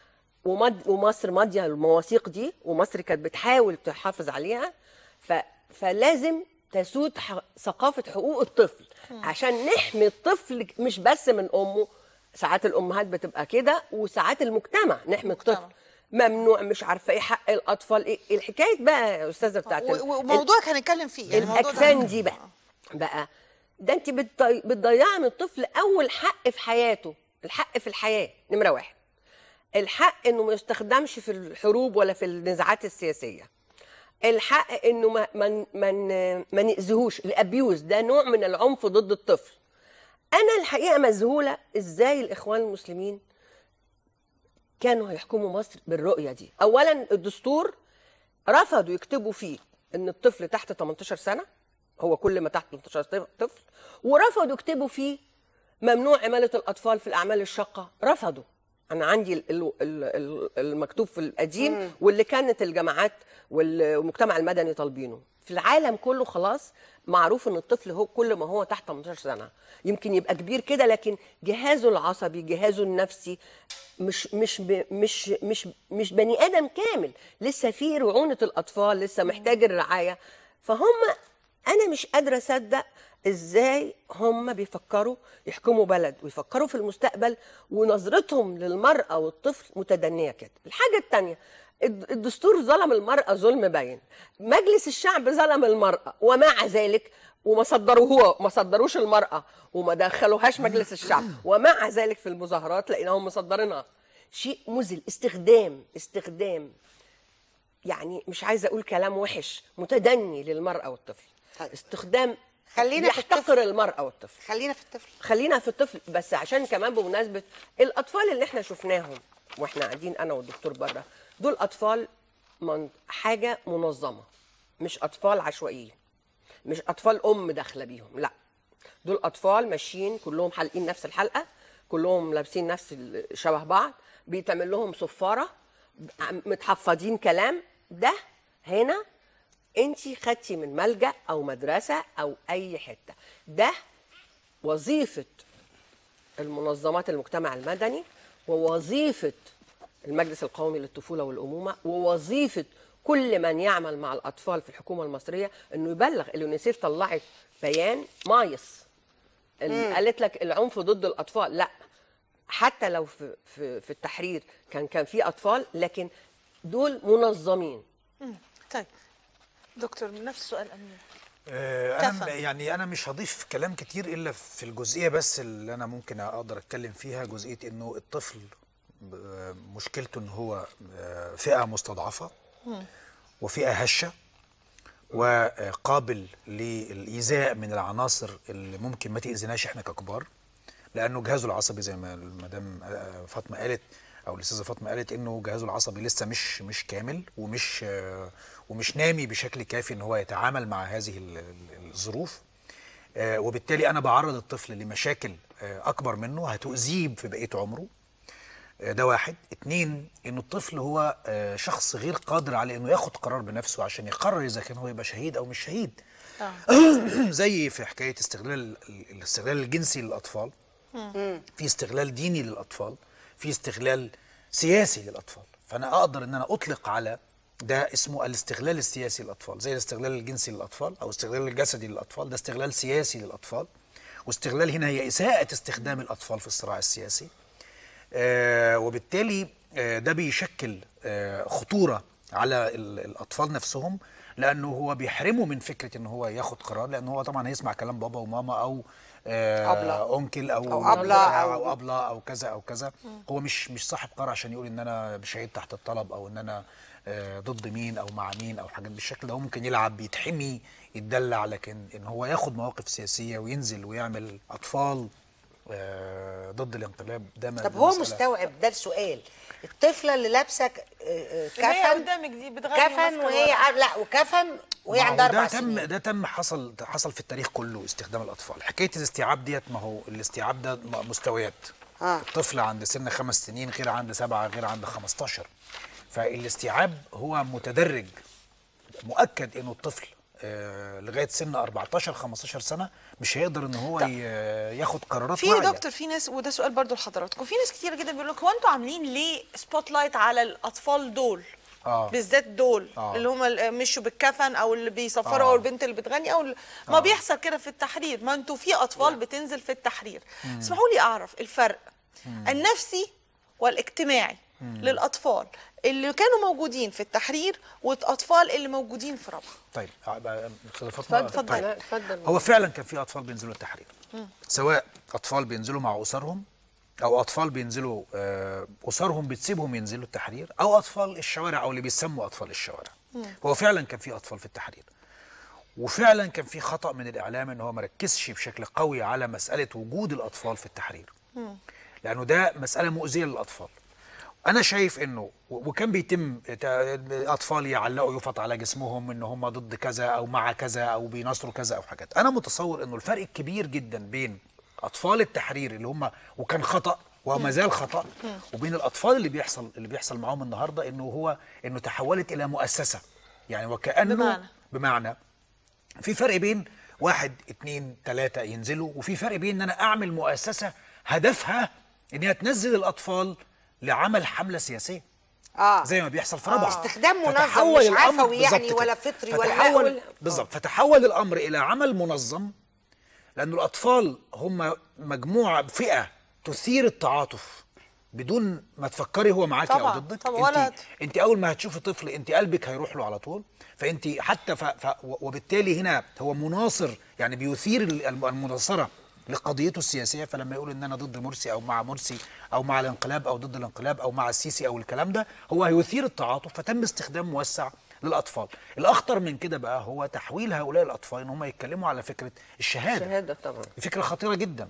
ومد ومصر ماضيه المواثيق دي ومصر كانت بتحاول تحافظ عليها ف فلازم تسود ح- ثقافه حقوق الطفل عشان نحمي الطفل مش بس من امه ساعات الامهات بتبقى كده وساعات المجتمع نحمي الطفل ممنوع مش عارفه ايه حق الاطفال ايه الحكايه بقى يا استاذه بتاعت ال- و- وموضوعك هنتكلم فيه يعني الموضوع ده- الاجفان دي بقى بقى ده انت بتضي- بتضيعي من الطفل اول حق في حياته الحق في الحياه نمره واحد الحق انه ما يستخدمش في الحروب ولا في النزاعات السياسيه الحق انه ما ما ما, ما نأذيهوش الابيوز ده نوع من العنف ضد الطفل انا الحقيقه مذهوله ازاي الاخوان المسلمين كانوا هيحكموا مصر بالرؤيه دي اولا الدستور رفضوا يكتبوا فيه ان الطفل تحت 18 سنه هو كل ما تحت 18 طفل ورفضوا يكتبوا فيه ممنوع عماله الاطفال في الاعمال الشاقه رفضوا انا عندي ال- ال- ال- المكتوب في القديم واللي كانت الجماعات وال- والمجتمع المدني طالبينه في العالم كله خلاص معروف ان الطفل هو كل ما هو تحت 18 سنه يمكن يبقى كبير كده لكن جهازه العصبي جهازه النفسي مش مش ب- مش مش مش بني ادم كامل لسه في رعونه الاطفال لسه محتاج الرعايه فهم انا مش قادره اصدق ازاي هم بيفكروا يحكموا بلد ويفكروا في المستقبل ونظرتهم للمراه والطفل متدنيه كده الحاجه الثانيه الدستور ظلم المراه ظلم باين مجلس الشعب ظلم المراه ومع ذلك وما صدروه ما صدروش المراه وما دخلوهاش مجلس الشعب ومع ذلك في المظاهرات لقيناهم مصدرينها شيء مذل استخدام استخدام يعني مش عايزه اقول كلام وحش متدني للمراه والطفل طيب. استخدام خلينا في يحتقر الطفل. المراه والطفل خلينا في الطفل خلينا في الطفل بس عشان كمان بمناسبه الاطفال اللي احنا شفناهم واحنا قاعدين انا والدكتور بره دول اطفال من حاجه منظمه مش اطفال عشوائيين مش اطفال ام داخله بيهم لا دول اطفال ماشيين كلهم حالقين نفس الحلقه كلهم لابسين نفس ال- شبه بعض بيتعمل لهم صفاره عم- متحفظين كلام ده هنا انت خدتي من ملجا او مدرسه او اي حته ده وظيفه المنظمات المجتمع المدني ووظيفه المجلس القومي للطفوله والامومه ووظيفه كل من يعمل مع الاطفال في الحكومه المصريه انه يبلغ اليونيسيف طلعت بيان مايص ال- قالت لك العنف ضد الاطفال لا حتى لو في في, في التحرير كان كان في اطفال لكن دول منظمين طيب دكتور نفس سؤال امير آه، انا كفى. م- يعني انا مش هضيف كلام كتير الا في الجزئيه بس اللي انا ممكن اقدر اتكلم فيها جزئيه انه الطفل ب- مشكلته ان هو آه، فئه مستضعفه وفئه هشه وقابل للايذاء من العناصر اللي ممكن ما تاذيناش احنا ككبار لانه جهازه العصبي زي ما المدام آه، فاطمه قالت او الاستاذه فاطمه قالت انه جهازه العصبي لسه مش مش كامل ومش آه، ومش نامي بشكل كافي ان هو يتعامل مع هذه ال- ال- الظروف آه، وبالتالي انا بعرض الطفل لمشاكل آه، اكبر منه هتؤذيه في بقيه عمره آه، ده واحد اتنين انه الطفل هو آه، شخص غير قادر على انه ياخد قرار بنفسه عشان يقرر اذا كان هو يبقى شهيد او مش شهيد زي في حكايه استغلال ال- الاستغلال الجنسي للاطفال في استغلال ديني للاطفال في استغلال سياسي للاطفال فانا اقدر ان انا اطلق على ده اسمه الاستغلال السياسي للاطفال زي الاستغلال الجنسي للاطفال او الاستغلال الجسدي للاطفال ده استغلال سياسي للاطفال واستغلال هنا هي اساءه استخدام الاطفال في الصراع السياسي آه، وبالتالي آه، ده بيشكل آه، خطوره على ال- الاطفال نفسهم لانه هو بيحرمه من فكره ان هو ياخد قرار لان هو طبعا هيسمع كلام بابا وماما او آه، أبلة. انكل او أو أبلة او, أو- أو ابله او كذا او كذا هو مش مش صاحب قرار عشان يقول ان انا شهيد تحت الطلب او ان انا آه، ضد مين او مع مين او حاجات بالشكل ده هو ممكن يلعب يتحمي يتدلع لكن ان هو ياخد مواقف سياسيه وينزل ويعمل اطفال آه، ضد الانقلاب ده ما- طب ده هو مسألة- مستوعب ده السؤال الطفله اللي لابسه ك- آه، آه، اللي هي كفن قدامك دي بتغني كفن وماسكة وهي الورق. ع- لا وكفن وهي ما هو عندها ده اربع تم سنين ده تم حصل حصل في التاريخ كله استخدام الاطفال حكايه الاستيعاب ديت ما هو الاستيعاب ده م- مستويات آه. الطفل عند سن خمس سنين غير عند سبعه غير عند 15 فالاستيعاب هو متدرج مؤكد انه الطفل آه، لغايه سن 14 15 سنه مش هيقدر ان هو ي- ياخد قرارات في واعية. دكتور في ناس وده سؤال برضو لحضراتكم في ناس كتير جدا بيقولوا لك هو انتوا عاملين ليه سبوت لايت على الاطفال دول آه. بالذات دول آه. اللي هم اللي مشوا بالكفن او اللي بيسفروا آه. او البنت اللي بتغني او اللي ما بيحصل كده في التحرير ما انتوا في اطفال بتنزل في التحرير اسمحوا لي اعرف الفرق النفسي والاجتماعي للاطفال اللي كانوا موجودين في التحرير والاطفال اللي موجودين في رابعه طيب آه، بقى استاذه فاطمه اتفضل طيب. اتفضل هو فعلا كان في اطفال بينزلوا التحرير سواء اطفال بينزلوا مع اسرهم او اطفال بينزلوا آه، اسرهم بتسيبهم ينزلوا التحرير او اطفال الشوارع او اللي بيسموا اطفال الشوارع هو فعلا كان في اطفال في التحرير وفعلا كان في خطا من الاعلام ان هو ما ركزش بشكل قوي على مساله وجود الاطفال في التحرير لانه ده مساله مؤذيه للاطفال انا شايف انه و- وكان بيتم تا- اطفال يعلقوا يفط على جسمهم ان هم ضد كذا او مع كذا او بيناصروا كذا او حاجات انا متصور انه الفرق الكبير جدا بين اطفال التحرير اللي هم وكان خطا وما زال خطا وبين الاطفال اللي بيحصل اللي بيحصل معاهم النهارده انه هو انه تحولت الى مؤسسه يعني وكانه بمعنى؟ بمعنى في فرق بين واحد اتنين تلاتة ينزلوا وفي فرق بين ان انا اعمل مؤسسة هدفها ان هي تنزل الاطفال لعمل حملة سياسية اه زي ما بيحصل في رابعة استخدام منظم، فتحول مش الأمر- عفوي يعني بالظبط ولا كده. فطري ولا- فتحول ولا- بالظبط فتحول الامر الى عمل منظم لأن الأطفال هم مجموعة فئة تثير التعاطف بدون ما تفكري هو معاكي طبعاً، او ضدك طبعاً، ولا انت انت اول ما هتشوفي طفل انت قلبك هيروح له على طول فانت حتى ف... ف... وبالتالي هنا هو مناصر يعني بيثير ال- الم- المناصره لقضيته السياسيه فلما يقول ان انا ضد مرسي او مع مرسي او مع الانقلاب او ضد الانقلاب او مع السيسي او الكلام ده هو هيثير التعاطف فتم استخدام موسع للاطفال الاخطر من كده بقى هو تحويل هؤلاء الاطفال ان هم يتكلموا على فكره الشهاده شهاده طبعا دي فكره خطيره جدا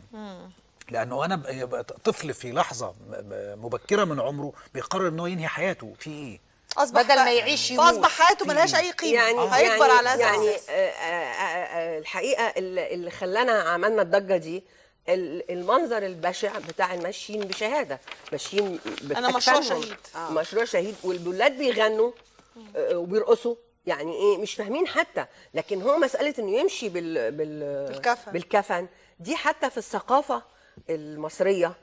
لانه انا ب- يبقى طفل في لحظه م- م- مبكره من عمره بيقرر ان هو ينهي حياته في ايه اصبح بدل ما يعيش يموت. فاصبح حياته ملهاش اي قيمه يعني هيكبر يعني على هذا يعني الأساس. آه، آه، آه، الحقيقه اللي اللي خلانا عملنا الضجه دي ال- المنظر البشع بتاع الماشيين بشهاده ماشيين أنا مشروع بأكفانهم. شهيد. آه. مشروع شهيد والولاد بيغنوا آه، وبيرقصوا يعني ايه مش فاهمين حتى لكن هو مساله انه يمشي بال بال بالكفن. بالكفن دي حتى في الثقافه المصريه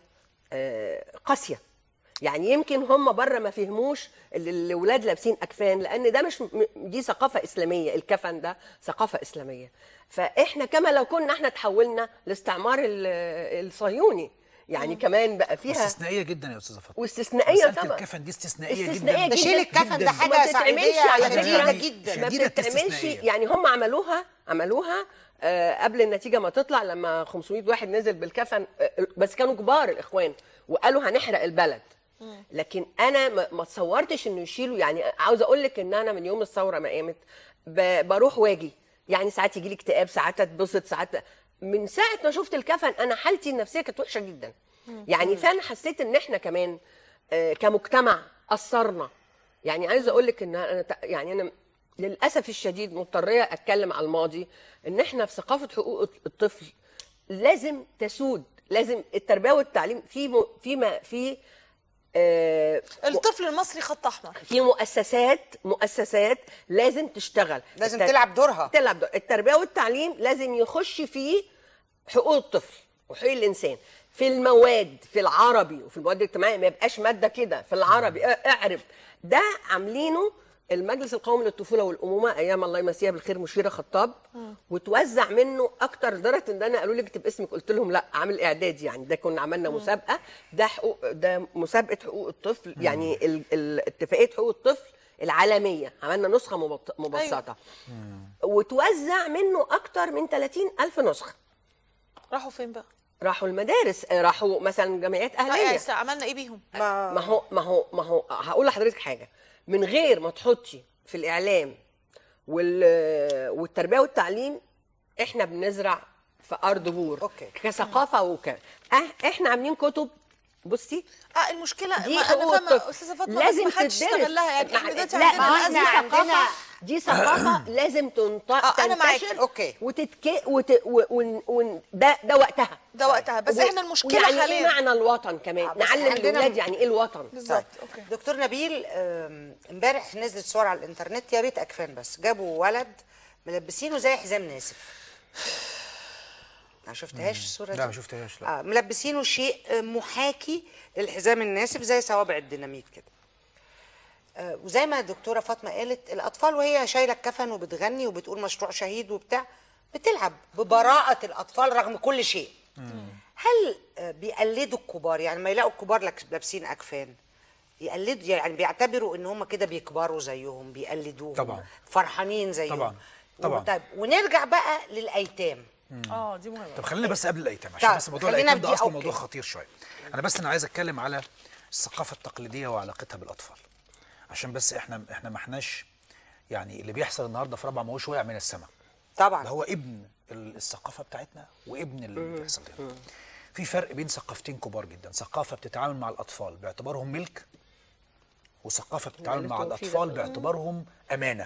آه، قاسيه يعني يمكن هم بره ما فهموش اللي الاولاد لابسين اكفان لان ده مش م- دي ثقافه اسلاميه الكفن ده ثقافه اسلاميه فاحنا كما لو كنا احنا تحولنا لاستعمار ال- الصهيوني يعني كمان بقى فيها استثنائيه جدا يا استاذه فاطمه واستثنائيه مسألة طبعا الكفن دي استثنائيه استثنائيه جدا جدا تشيل الكفن ده حاجة وما تتعملش سعيدية على شديدة فكره جدا. ما شديدة بتتعملش استثنائية. يعني هم عملوها عملوها آه، قبل النتيجه ما تطلع لما 500 واحد نزل بالكفن آه، بس كانوا كبار الاخوان وقالوا هنحرق البلد لكن انا ما ما تصورتش انه يشيلوا يعني عاوزه اقول لك ان انا من يوم الثوره ما قامت ب- بروح واجي يعني ساعات يجي لي اكتئاب ساعات اتبسط ساعات من ساعه ما شفت الكفن انا حالتي النفسيه كانت وحشه جدا يعني فانا حسيت ان احنا كمان آه، كمجتمع قصرنا يعني عايزه اقول لك ان انا ت- يعني انا للاسف الشديد مضطريه اتكلم على الماضي ان احنا في ثقافه حقوق الطفل لازم تسود لازم التربيه والتعليم في م... في ما في آه الطفل المصري خط احمر في مؤسسات مؤسسات لازم تشتغل لازم التر- تلعب دورها. تلعب دور التربيه والتعليم لازم يخش فيه حقوق الطفل وحقوق الانسان في المواد في العربي وفي المواد الاجتماعيه ما يبقاش ماده كده في العربي اه- اعرب ده عاملينه المجلس القومي للطفوله والامومه ايام الله يمسيها بالخير مشيره خطاب وتوزع منه اكتر لدرجه ان انا قالوا لي اكتب اسمك قلت لهم لا عامل اعداد يعني ده كنا عملنا مسابقه ده حقوق ده مسابقه حقوق الطفل يعني ال- ال- اتفاقيه حقوق الطفل العالميه عملنا نسخه مبط- مبسطه وتوزع منه اكتر من 30 الف نسخه راحوا فين بقى؟ راحوا المدارس آه، راحوا مثلا جمعيات اهليه لا عملنا ايه بيهم؟ ما هو ما هو ما هو هقول لحضرتك حاجه من غير ما تحطي في الاعلام وال والتربيه والتعليم احنا بنزرع في ارض بور أوكي. كثقافه وك اه احنا عاملين كتب بصي اه المشكله دي ما انا حقوق فاهمه الطفل استاذه فاطمه لازم لازم حدش تدرس. يستغلها يعني مع- احنا دلوقتي لا عندنا ما الازمه دي عندنا- ثقافه دي ثقافه لازم تنط... آه، أنا معاك. تنتشر أوكي. وتتك وت... و... و... و... ده ده وقتها ده وقتها بس و- احنا المشكله ويعني ايه حاليا معنى الوطن كمان آه، بس نعلم عندنا- الاولاد يعني ايه الوطن بالظبط اوكي دكتور نبيل آم، امبارح نزلت صور على الانترنت يا ريت اكفان بس جابوا ولد ملبسينه زي حزام ناسف ما شفتهاش الصوره لا دي ما شفتهاش لا اه ملبسينه شيء محاكي للحزام الناسف زي صوابع الديناميت كده آه، وزي ما الدكتوره فاطمه قالت الاطفال وهي شايله الكفن وبتغني وبتقول مشروع شهيد وبتاع بتلعب ببراءه الاطفال رغم كل شيء هل آه، بيقلدوا الكبار يعني ما يلاقوا الكبار لك- لابسين اكفان يقلدوا يعني بيعتبروا ان هم كده بيكبروا زيهم بيقلدوهم طبعا. فرحانين زيهم طبعا. طبعا. طيب ونرجع بقى للايتام اه دي مهمه طب خلينا بس قبل الايتام عشان طيب، بس موضوع خلينا الايتام ده بدي اصلا أوكي. موضوع خطير شويه انا بس انا عايز اتكلم على الثقافه التقليديه وعلاقتها بالاطفال عشان بس احنا احنا ما احناش يعني اللي بيحصل النهارده في رابعه ما هوش واقع من السماء طبعا ده هو ابن ال- الثقافه بتاعتنا وابن اللي بيحصل لنا في فرق بين ثقافتين كبار جدا ثقافه بتتعامل مع الاطفال باعتبارهم ملك وثقافه بتتعامل مع عرفتوا في الاطفال ده. باعتبارهم امانه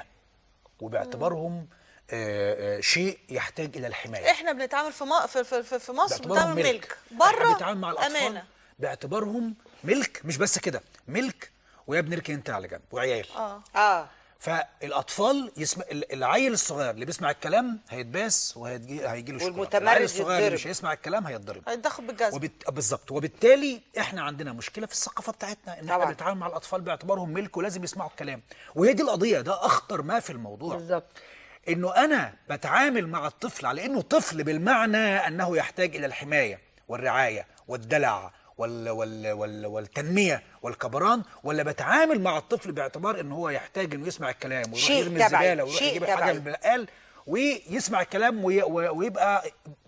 وباعتبارهم آه، آه، شيء يحتاج الى الحمايه احنا بنتعامل في م- في في, في, في مصر باعتبارهم بنتعامل ملك ملك احنا بره بنتعامل مع الاطفال امانه باعتبارهم ملك مش بس كده ملك ويا ابني اركن انت على جنب وعيال اه اه فالاطفال يسمع ال- العيل الصغير اللي بيسمع الكلام هيتباس وهيجي هيجي له شوكولاته والمتمرد العيل الصغير اللي يتضرب. مش هيسمع الكلام هيتضرب هيتدخل بالجزم وبت... بالظبط وبالتالي احنا عندنا مشكله في الثقافه بتاعتنا ان احنا طبعاً. بنتعامل مع الاطفال باعتبارهم ملك ولازم يسمعوا الكلام وهي دي القضيه ده اخطر ما في الموضوع بالظبط انه انا بتعامل مع الطفل على انه طفل بالمعنى انه يحتاج الى الحمايه والرعايه والدلع وال وال وال والتنميه والكبران ولا بتعامل مع الطفل باعتبار ان هو يحتاج انه يسمع الكلام ويروح شيء يرمي تبعي، الزباله ويروح شيء يجيب الحاجه تبعي. من البقال ويسمع الكلام وي وي- ويبقى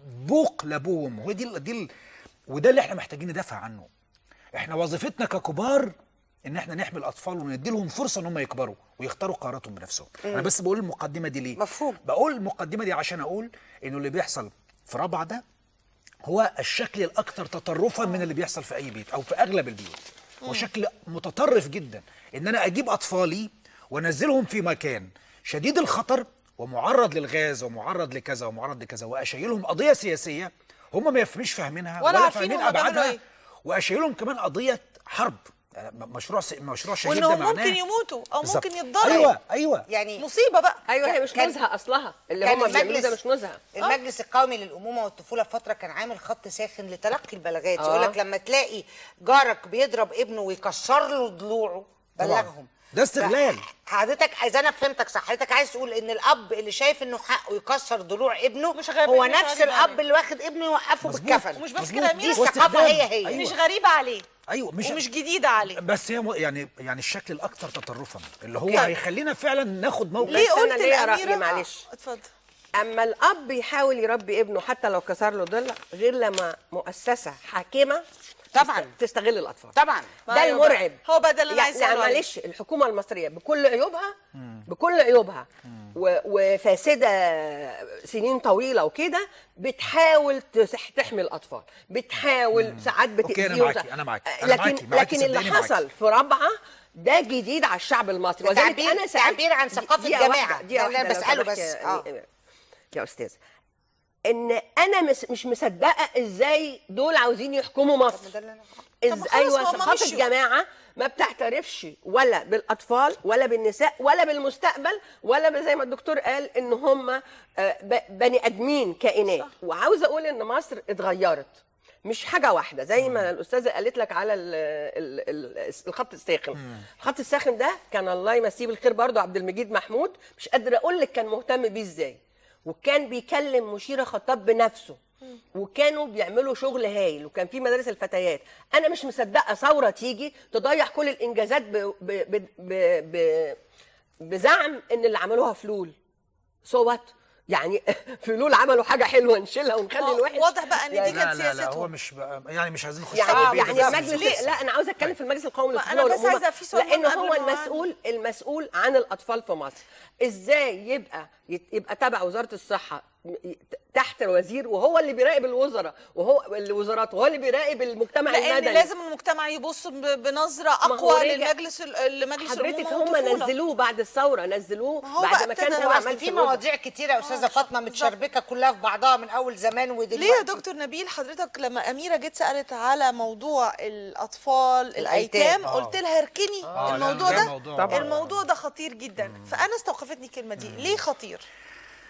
بوق لابوه وامه ودي ال- دي ال- وده اللي احنا محتاجين ندافع عنه احنا وظيفتنا ككبار ان احنا نحمي الاطفال وندي لهم فرصه ان هم يكبروا ويختاروا قراراتهم بنفسهم انا بس بقول المقدمه دي ليه مفهوم. بقول المقدمه دي عشان اقول انه اللي بيحصل في رابعه ده هو الشكل الاكثر تطرفا من اللي بيحصل في اي بيت او في اغلب البيوت هو شكل متطرف جدا ان انا اجيب اطفالي وانزلهم في مكان شديد الخطر ومعرض للغاز ومعرض لكذا ومعرض لكذا واشيلهم قضيه سياسيه هم ما يفهمش فاهمينها ولا ولا, عارفين فاهمين هما بيعملوا ابعادها إيه. واشيلهم كمان قضيه حرب يعني مشروع س... مشروع شهيد ده وانهم معناه ممكن يموتوا او بالظبط. ممكن يتضرروا ايوه ايوه يعني مصيبه بقى ايوه هي مش كان- نزهه اصلها اللي كان هم بيعملوه المجلس- ده مش نزهه المجلس القومي للامومه والطفوله في فتره كان عامل خط ساخن لتلقي البلاغات آه. يقول لك لما تلاقي جارك بيضرب ابنه ويكسر له ضلوعه طبعاً. بلغهم ده استغلال. حضرتك اذا انا فهمتك صح حضرتك عايز تقول ان الاب اللي شايف انه حقه يكسر ضلوع ابنه مش غبي، هو مش نفس غريب الاب عليه. اللي واخد ابنه يوقفه مظبوط. بالكفن ومش بس مظبوط. كده يا دي أميرة، الثقافه واستخدام. هي هي أيوة. مش غريبه عليه ايوه مش ومش جديده عليه بس هي م- يعني يعني الشكل الاكثر تطرفا اللي هو أوكي. هيخلينا فعلا ناخد موقف ليه أنا قلت ليا رأي، الاميره معلش. آه، اتفضل اما الاب يحاول يربي ابنه حتى لو كسر له ضلع غير لما مؤسسه حاكمه طبعاً. تست- تستغل الاطفال طبعا ده أيوة بقى. المرعب هو بقى ده اللي أنا يعني عايزة أسأله عليه. معلش الحكومه المصريه بكل عيوبها بكل عيوبها و- وفاسده سنين طويله وكده بتحاول تسح- تحمي الاطفال بتحاول ساعات أوكي، أنا بتاذيهم معاكي، أنا معاكي، أنا لكن معاكي، معاكي، لكن اللي صدقيني معاكي. حصل في رابعه ده جديد على الشعب المصري ده وذلك تعبير- انا سألت تعبير عن ثقافة دقيقة الجماعة. واحدة- دقيقة ده اللي أنا واحدة لو بسأله سمحت بس. يا- آه. يا استاذ ان انا مش, مش مصدقه ازاي دول عاوزين يحكموا مصر ده اللي أنا- طب إز خلاص ايوه ما هم ثقافه مشيوا. الجماعه ما بتعترفش ولا بالاطفال ولا بالنساء ولا بالمستقبل ولا زي ما الدكتور قال ان هم آه، ب- بني ادمين كائنات وعاوزه اقول ان مصر اتغيرت مش حاجه واحده زي ما الاستاذه قالت لك على ال ال ال الخط الساخن الخط الساخن ده كان الله يمسيه بالخير برضه عبد المجيد محمود مش قادره اقول لك كان مهتم بيه ازاي وكان بيكلم مشيره خطاب بنفسه وكانوا بيعملوا شغل هايل وكان في مدارس الفتيات انا مش مصدقه ثوره تيجي تضيع كل الانجازات ب... ب... ب... ب... ب... بزعم ان اللي عملوها فلول صوت يعني فلول عملوا حاجه حلوه نشيلها ونخلي آه، الوحش واضح بقى ان دي يعني- كانت لا لا لا هو سياستهم مش بقى يعني مش عايزين نخش يعني في البيت يعني بس المجلس بس- لا انا عاوزه اتكلم في المجلس القومي ما للطفوله أنا بس والأمومة، عايزة في سؤال لانه قبل هو ما المسؤول المسؤول عن الاطفال في مصر ازاي يبقى يت- يبقى تبع وزاره الصحه ي- تحت الوزير وهو اللي بيراقب الوزراء وهو الوزارات وهو اللي بيراقب المجتمع لان المدني لازم المجتمع يبص ب- بنظره هو اقوى رجع- للمجلس ال- لمجلس حضرتك الأمومة هم والطفولة. نزلوه بعد الثوره نزلوه ما هو بعد بقى ما كان ابتدى هو هو عمال اصل في الوزراء. مواضيع كتيره يا استاذه فاطمه متشربكه كلها في بعضها من اول زمان ودلوقتي ليه يا دكتور نبيل حضرتك لما أميرة جت سألت على موضوع الأطفال الأيتام. الأيتام آه. قلت لها اركني آه، لا، الموضوع ده ده موضوع- طبعاً. الموضوع ده خطير جدا فأنا استوقفتني الكلمة دي ليه خطير؟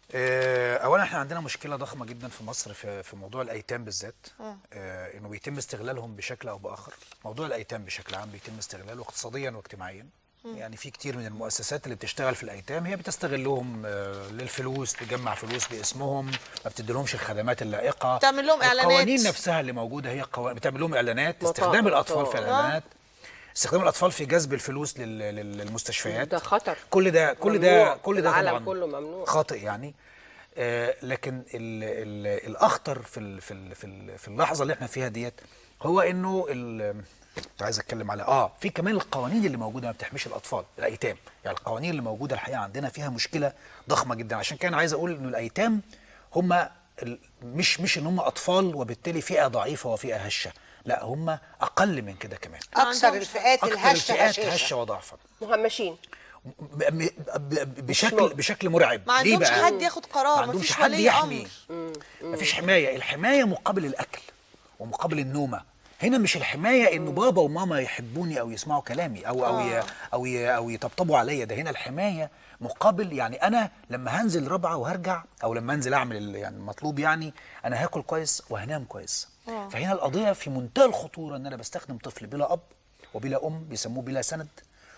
آه، اولا احنا عندنا مشكله ضخمه جدا في مصر في في موضوع الايتام بالذات آه، انه بيتم استغلالهم بشكل او باخر موضوع الايتام بشكل عام بيتم استغلاله اقتصاديا واجتماعيا يعني في كتير من المؤسسات اللي بتشتغل في الايتام هي بتستغلهم آه، للفلوس تجمع فلوس باسمهم ما بتديلهمش الخدمات اللائقه تعمل لهم إعلانات. القوانين نفسها اللي موجوده هي قوانين بتعمل لهم اعلانات مطاع- استخدام الاطفال في مطاع. الاعلانات استخدام الاطفال في جذب الفلوس لل- لل- للمستشفيات ده خطر كل ده كل ممنوع. ده كل ده العالم طبعا كله ممنوع. خاطئ يعني آه لكن ال ال الاخطر في ال في ال في, ال في اللحظه اللي احنا فيها ديت هو انه ال- كنت عايز اتكلم على اه في كمان القوانين اللي موجوده ما بتحميش الاطفال الايتام يعني القوانين اللي موجوده الحقيقه عندنا فيها مشكله ضخمه جدا عشان كده انا عايز اقول انه الايتام هم ال- مش مش ان هم اطفال وبالتالي فئه ضعيفه وفئه هشه لا هم اقل من كده كمان اكثر الفئات اكثر الهشه الفئات هشاشه هشه وضعفا مهمشين ب- ب- ب- بشكل بشكل مرعب ما ليه عندهمش بقى؟ حد ياخد قرار ما ما عندهمش فيش حد ولي يحمي امر مفيش حمايه الحمايه مقابل الاكل ومقابل النومه هنا مش الحمايه انه بابا وماما يحبوني او يسمعوا كلامي او او ي- او ي- او يطبطبوا عليا ده هنا الحمايه مقابل يعني انا لما هنزل رابعه وهرجع او لما انزل اعمل ال- يعني المطلوب يعني انا هاكل كويس وهنام كويس فهنا القضيه في منتهى الخطوره ان انا بستخدم طفل بلا اب وبلا ام بيسموه بلا سند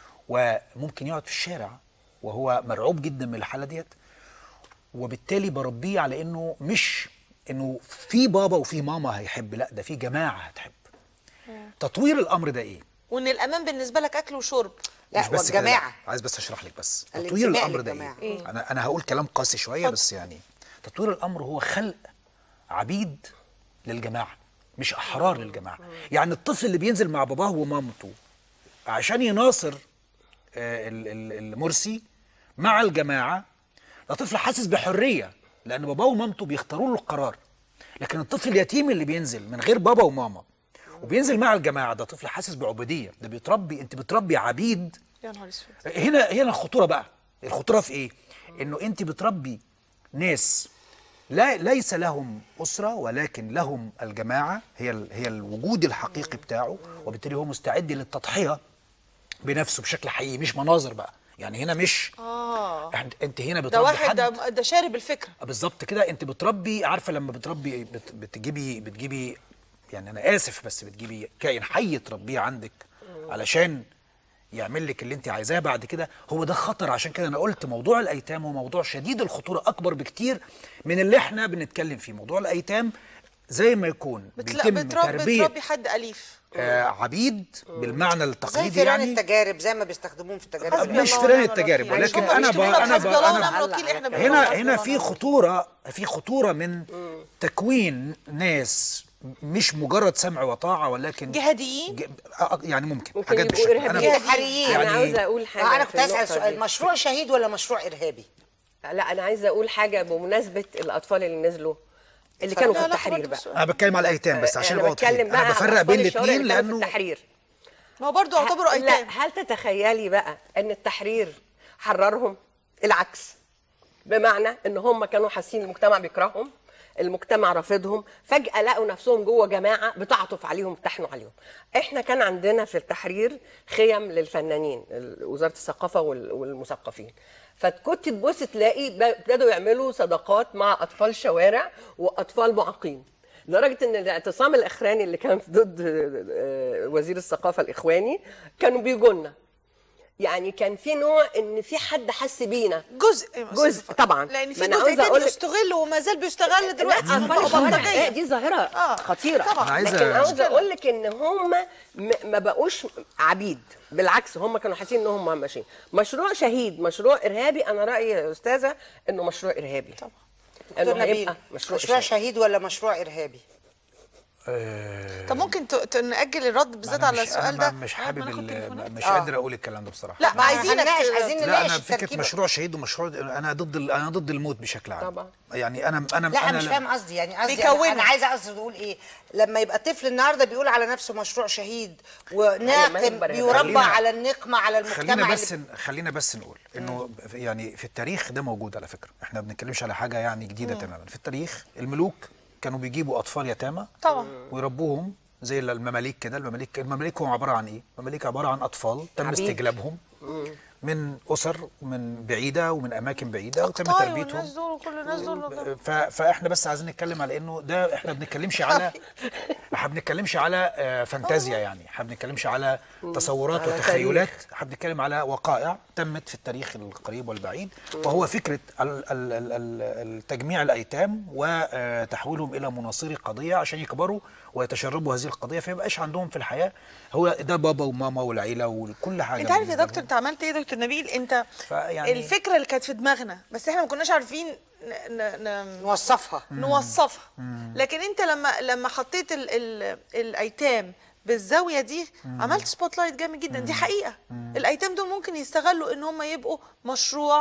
وممكن يقعد في الشارع وهو مرعوب جدا من الحاله ديت وبالتالي بربيه على انه مش انه في بابا وفي ماما هيحب لا ده في جماعه هتحب تطوير الامر ده ايه وان الامان بالنسبه لك اكل وشرب لا مش بس كده، لا. والجماعه عايز بس اشرح لك بس الانتماء تطوير الامر ده للجماعة. ايه انا انا هقول كلام قاسي شويه بس يعني تطوير الامر هو خلق عبيد للجماعه مش احرار للجماعه يعني الطفل اللي بينزل مع باباه ومامته عشان يناصر آه، ال- ال- المرسي مع الجماعه ده طفل حاسس بحريه لان باباه ومامته بيختاروا له القرار لكن الطفل اليتيم اللي بينزل من غير بابا وماما وبينزل مع الجماعه ده طفل حاسس بعبوديه ده بيتربي انت بتربي عبيد يا نهار اسود هنا هنا الخطوره بقى الخطوره في ايه انه انت بتربي ناس لا ليس لهم اسره ولكن لهم الجماعه هي ال- هي الوجود الحقيقي بتاعه وبالتالي هو مستعد للتضحيه بنفسه بشكل حقيقي مش مناظر بقى يعني هنا مش اه إحنا- انت هنا ده بتربي واحد حد ده, ده شارب الفكره بالظبط كده انت بتربي عارفه لما بتربي بت بتجيبي بتجيبي يعني انا اسف بس بتجيبي كائن حي تربيه عندك علشان يعمل لك اللي انت عايزاه بعد كده هو ده خطر عشان كده انا قلت موضوع الايتام هو موضوع شديد الخطوره اكبر بكتير من اللي احنا بنتكلم فيه موضوع الايتام زي ما يكون بتلا... بيتم بتربي تربيه بتربي حد اليف آه عبيد بالمعنى زي التقليدي فيران يعني التجارب زي ما بيستخدموهم في التجارب حسبي مش الله فيران ونعم التجارب الوكيل. ولكن هم انا ب... بيشتغلوا انا ب... حسبي الله انا ونعم الوكيل احنا بنقول هنا حسبي هنا الله في ونعم خطوره في خطوره من تكوين ناس مش مجرد سمع وطاعه ولكن جهاديين ج- آه، يعني ممكن ممكن حاجات يبقوا بالشكل. إرهابيين. أنا انتحاريين انا يعني- عاوزه اقول حاجه آه، انا في كنت اسال النقطة سؤال دي. مشروع شهيد ولا مشروع ارهابي لا انا عايزه اقول حاجه بمناسبه الاطفال اللي نزلوا اللي كانوا في لا، لا، التحرير خبرت بقى بالسؤال. انا بتكلم على الايتام بس عشان انا يبقى واضحين. بتكلم بقى انا عن بفرق أطفال بين الشوارع الاثنين اللي كانوا في لانه التحرير ما هو برضه يعتبروا لا ايتام هل تتخيلي بقى ان التحرير حررهم العكس بمعنى ان هم كانوا حاسين المجتمع بيكرههم المجتمع رافضهم فجأة لقوا نفسهم جوه جماعة بتعطف عليهم بتحنوا عليهم احنا كان عندنا في التحرير خيم للفنانين ال- وزارة الثقافة وال- والمثقفين فكنت تبص تلاقي ب- ابتدوا يعملوا صداقات مع أطفال شوارع وأطفال معاقين لدرجة ان الاعتصام الاخراني اللي كان ضد آه، وزير الثقافة الاخواني كانوا بيجوا لنا يعني كان في نوع ان في حد حس بينا جزء يا أستاذ جزء فاطمة. طبعا لان في ما أنا جزء عاوزة تاني أقول لك- يستغل وما زال بيستغل دلوقتي لا هم أطفال الشوارع بلطجية. إيه، دي ظاهرة آه، خطيرة طبعاً. أنا عايزة- لكن عاوزة اقول لك ان هم م- ما بقوش عبيد بالعكس هم كانوا حاسين انهم مهمشين مشروع شهيد مشروع ارهابي انا رايي يا استاذه انه مشروع ارهابي طبعا دكتور انه نبيل هيبقى مشروع, مشروع إرهابي. شهيد ولا مشروع ارهابي طب ممكن ت- ت- نأجل الرد بالذات أنا على مش- السؤال أنا ده ما- مش لغاية حابب ما ناخد ال- تليفونات. مش آه. قادر اقول الكلام ده بصراحه لا ما عايزينك هنناقش ت- عايزين لا نناقش انا فكره التركيبة. مشروع شهيد ومشروع انا ضد ال- انا ضد الموت بشكل عام طبعا. يعني انا انا لا انا مش لا- فاهم قصدي يعني قصدي بيكونوا. انا, أنا عايزه قصدي تقول ايه لما يبقى طفل النهارده بيقول على نفسه مشروع شهيد ما هي وناقم برهان. بيربى خلينا- على النقمه على المجتمع خلينا بس اللي- خلينا بس نقول انه يعني في التاريخ ده موجود على فكره احنا ما بنتكلمش على حاجه يعني جديده تماما في التاريخ الملوك كانوا بيجيبوا اطفال يتامى طبعا ويربوهم زي المماليك كده المماليك المماليك هم عباره عن ايه المماليك عباره عن اطفال تم عبيد. استجلابهم من اسر من بعيده ومن اماكن بعيده وتم أقطاعي تربيتهم والناس دول وكل الناس دول ف... فاحنا بس عايزين نتكلم على انه ده احنا بنتكلمش على احنا بنتكلمش على آه، فانتازيا يعني احنا بنتكلمش على تصورات على وتخيلات احنا بنتكلم على وقائع تمت في التاريخ القريب والبعيد وهو فكره ال... ال... ال... ال- تجميع الايتام وتحويلهم الى مناصري قضيه عشان يكبروا ويتشربوا هذه القضيه فما يبقاش عندهم في الحياه هو ده بابا وماما والعيله وكل حاجه انت عارف يا بالنسبة دكتور انت عملت ايه يا دكتور نبيل انت فيعني- الفكره اللي كانت في دماغنا بس احنا ما كناش عارفين ن... ن... ن... نوصفها نوصفها لكن انت لما لما حطيت ال ال الايتام بالزاويه دي عملت سبوت لايت جامد جدا دي حقيقه الايتام دول ممكن يستغلوا ان هم يبقوا مشروع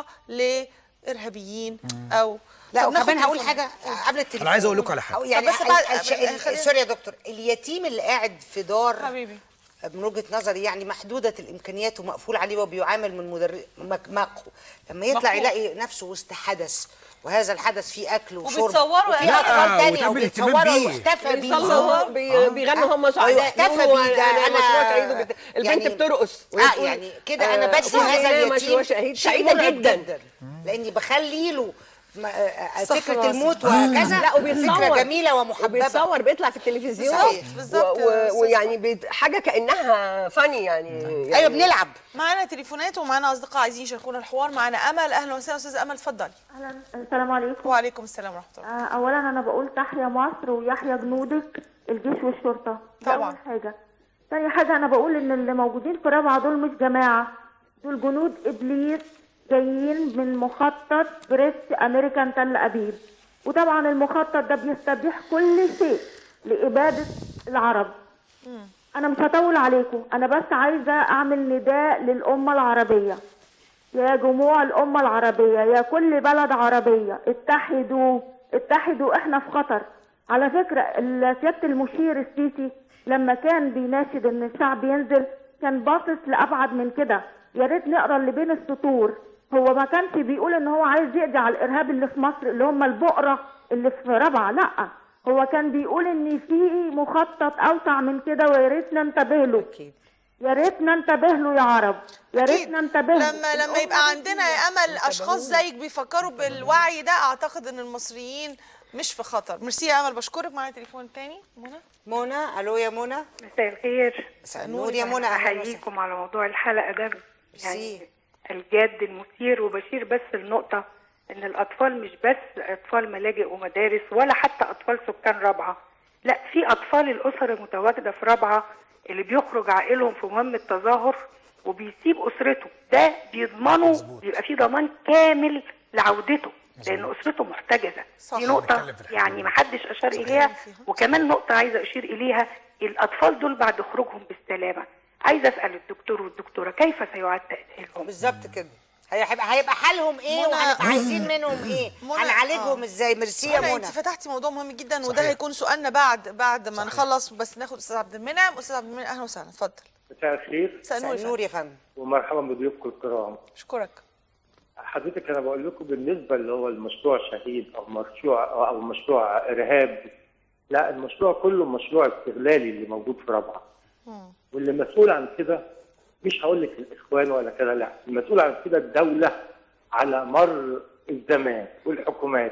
لارهابيين او لا طب ناخد وكمان هقول تليفون. حاجه قبل التليفون أنا عايز أقول لكم على حاجة. أو يعني طب بس ال- بعد- الش- ال- خلينا- سوري يا دكتور اليتيم اللي قاعد في دار حبيبي من وجهه نظري يعني محدوده الامكانيات ومقفول عليه وبيعامل من مدرب مقهو لما يطلع مقهور. يلاقي نفسه وسط حدث وهذا الحدث فيه اكل وشرب وبتصوروا وفي يا اطفال لا، تانية ويتم الاهتمام وبيتصوروا بيه. واحتفى بيه بيصلوا بي- بيغنوا هم سعداء واحتفى يقولوا بيه ده أنا انا مشروع شهيد وبت- البنت يعني- بترقص اه وتقول، يعني كده انا آه، بدي فلان هذا مشروع اليتيم شهيد شيء سعيده مرعب جدا لاني بخلي له ما- آه، استغفر فكره الله الموت العظيم. وهكذا لا وبيتصور فكره جميله ومحببه وبيتصور بيطلع في التلفزيون بالظبط، بالظبط و- يا و- أستاذ ويعني بيت- حاجه كانها فاني يعني, يعني ايوه بنلعب معانا تليفونات ومعانا اصدقاء عايزين يشاركونا الحوار معانا امل اهلا وسهلا استاذ امل اتفضلي أهلا السلام عليكم وعليكم السلام ورحمه الله آه، اولا انا بقول تحيا مصر ويحيا جنودك الجيش والشرطه ده طبعا. اول حاجه تاني حاجه انا بقول ان اللي موجودين في رابعه دول مش جماعه دول جنود ابليس جايين من مخطط بريست امريكان تل ابيب وطبعا المخطط ده بيستبيح كل شيء لاباده العرب انا مش هطول عليكم انا بس عايزه اعمل نداء للامه العربيه يا جموع الأمة العربية يا كل بلد عربية اتحدوا اتحدوا احنا في خطر على فكرة ال- سيادة المشير السيسي لما كان بيناشد ان الشعب ينزل كان باصص لأبعد من كده يا ريت نقرا اللي بين السطور هو ما كانش بيقول ان هو عايز يقضي على الارهاب اللي في مصر اللي هم البقرة اللي في رابعة لا هو كان بيقول ان في مخطط اوسع من كده ويا ريت ننتبه له يا ريت ننتبه له يا عرب يا ريت أكيد. ننتبه له لما لما يبقى عندنا يا امل اشخاص زيك بيفكروا بالوعي ده اعتقد ان المصريين مش في خطر ميرسي يا امل بشكرك معايا تليفون تاني منى منى الو يا منى مساء الخير مساء النور يا منى اهلا وسهلا احييكم على موضوع الحلقه ده ميرسي. يعني الجاد المثير وبشير بس النقطه ان الاطفال مش بس اطفال ملاجئ ومدارس ولا حتى اطفال سكان رابعه لا في اطفال الاسر المتواجده في رابعه اللي بيخرج عائلهم في مهمه تظاهر وبيسيب اسرته ده بيضمنوا بيبقى في ضمان كامل لعودته لان اسرته محتجزه صح. دي نقطه نتكلم في الحتة يعني ما حدش اشار اليها وكمان نقطه عايزه اشير اليها الاطفال دول بعد خروجهم بالسلامه عايزه اسال الدكتور والدكتوره كيف سيعاد تاهيلهم بالظبط كده هيبقى هيبقى حالهم ايه منى- وهنبقى عايزين منهم ايه منى- هنعالجهم آه. ازاي ميرسي يا منى منى انت فتحتي موضوع مهم جدا وده صحيح. هيكون سؤالنا بعد بعد ما نخلص بس ناخد استاذ عبد المنعم استاذ عبد المنعم اهلا وسهلا اتفضل مساء الخير مساء النور مساء يا النور فندم. يا فندم ومرحبا بضيوفكم الكرام اشكرك حضرتك انا بقول لكم بالنسبه اللي هو المشروع شهيد او مشروع او مشروع ارهاب لا المشروع كله مشروع استغلالي اللي موجود في رابعه واللي مسؤول عن كده مش هقول لك الاخوان ولا كده لا المسؤول عن كده الدوله على مر الزمان والحكومات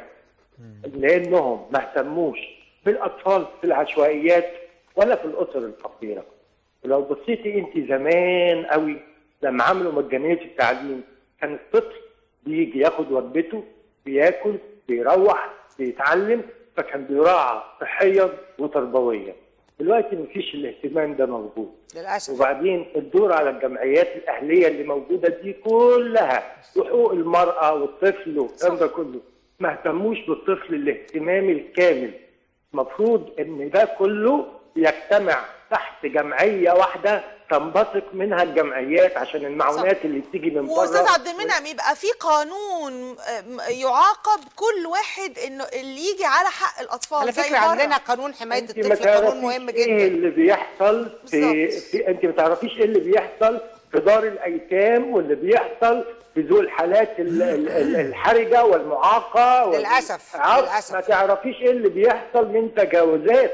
لانهم ما اهتموش بالاطفال في العشوائيات ولا في الاسر الفقيره ولو بصيتي انت زمان قوي لما عملوا مجانيه التعليم كان الطفل بيجي ياخد وجبته بياكل بيروح بيتعلم فكان بيراعى صحيا وتربويا دلوقتي مفيش الاهتمام ده موجود للاسف وبعدين الدور على الجمعيات الاهليه اللي موجوده دي كلها وحقوق المراه والطفل والكلام ده كله ما اهتموش بالطفل الاهتمام الكامل المفروض ان ده كله يجتمع تحت جمعيه واحده تنبثق منها الجمعيات عشان المعونات اللي بتيجي من بره واستاذ عبد المنعم يبقى في قانون آم، يعاقب كل واحد انه اللي يجي على حق الاطفال على زي فكره بره. عندنا قانون حمايه انت ما الطفل قانون تعرفيش مهم ايه جدا اللي بيحصل في, بالظبط. في انت ما تعرفيش ايه اللي بيحصل في دار الايتام واللي بيحصل في ذوي الحالات ال- ال- ال- الحرجه والمعاقه وال- للأسف، عارف- للأسف. ما تعرفيش ايه اللي بيحصل من تجاوزات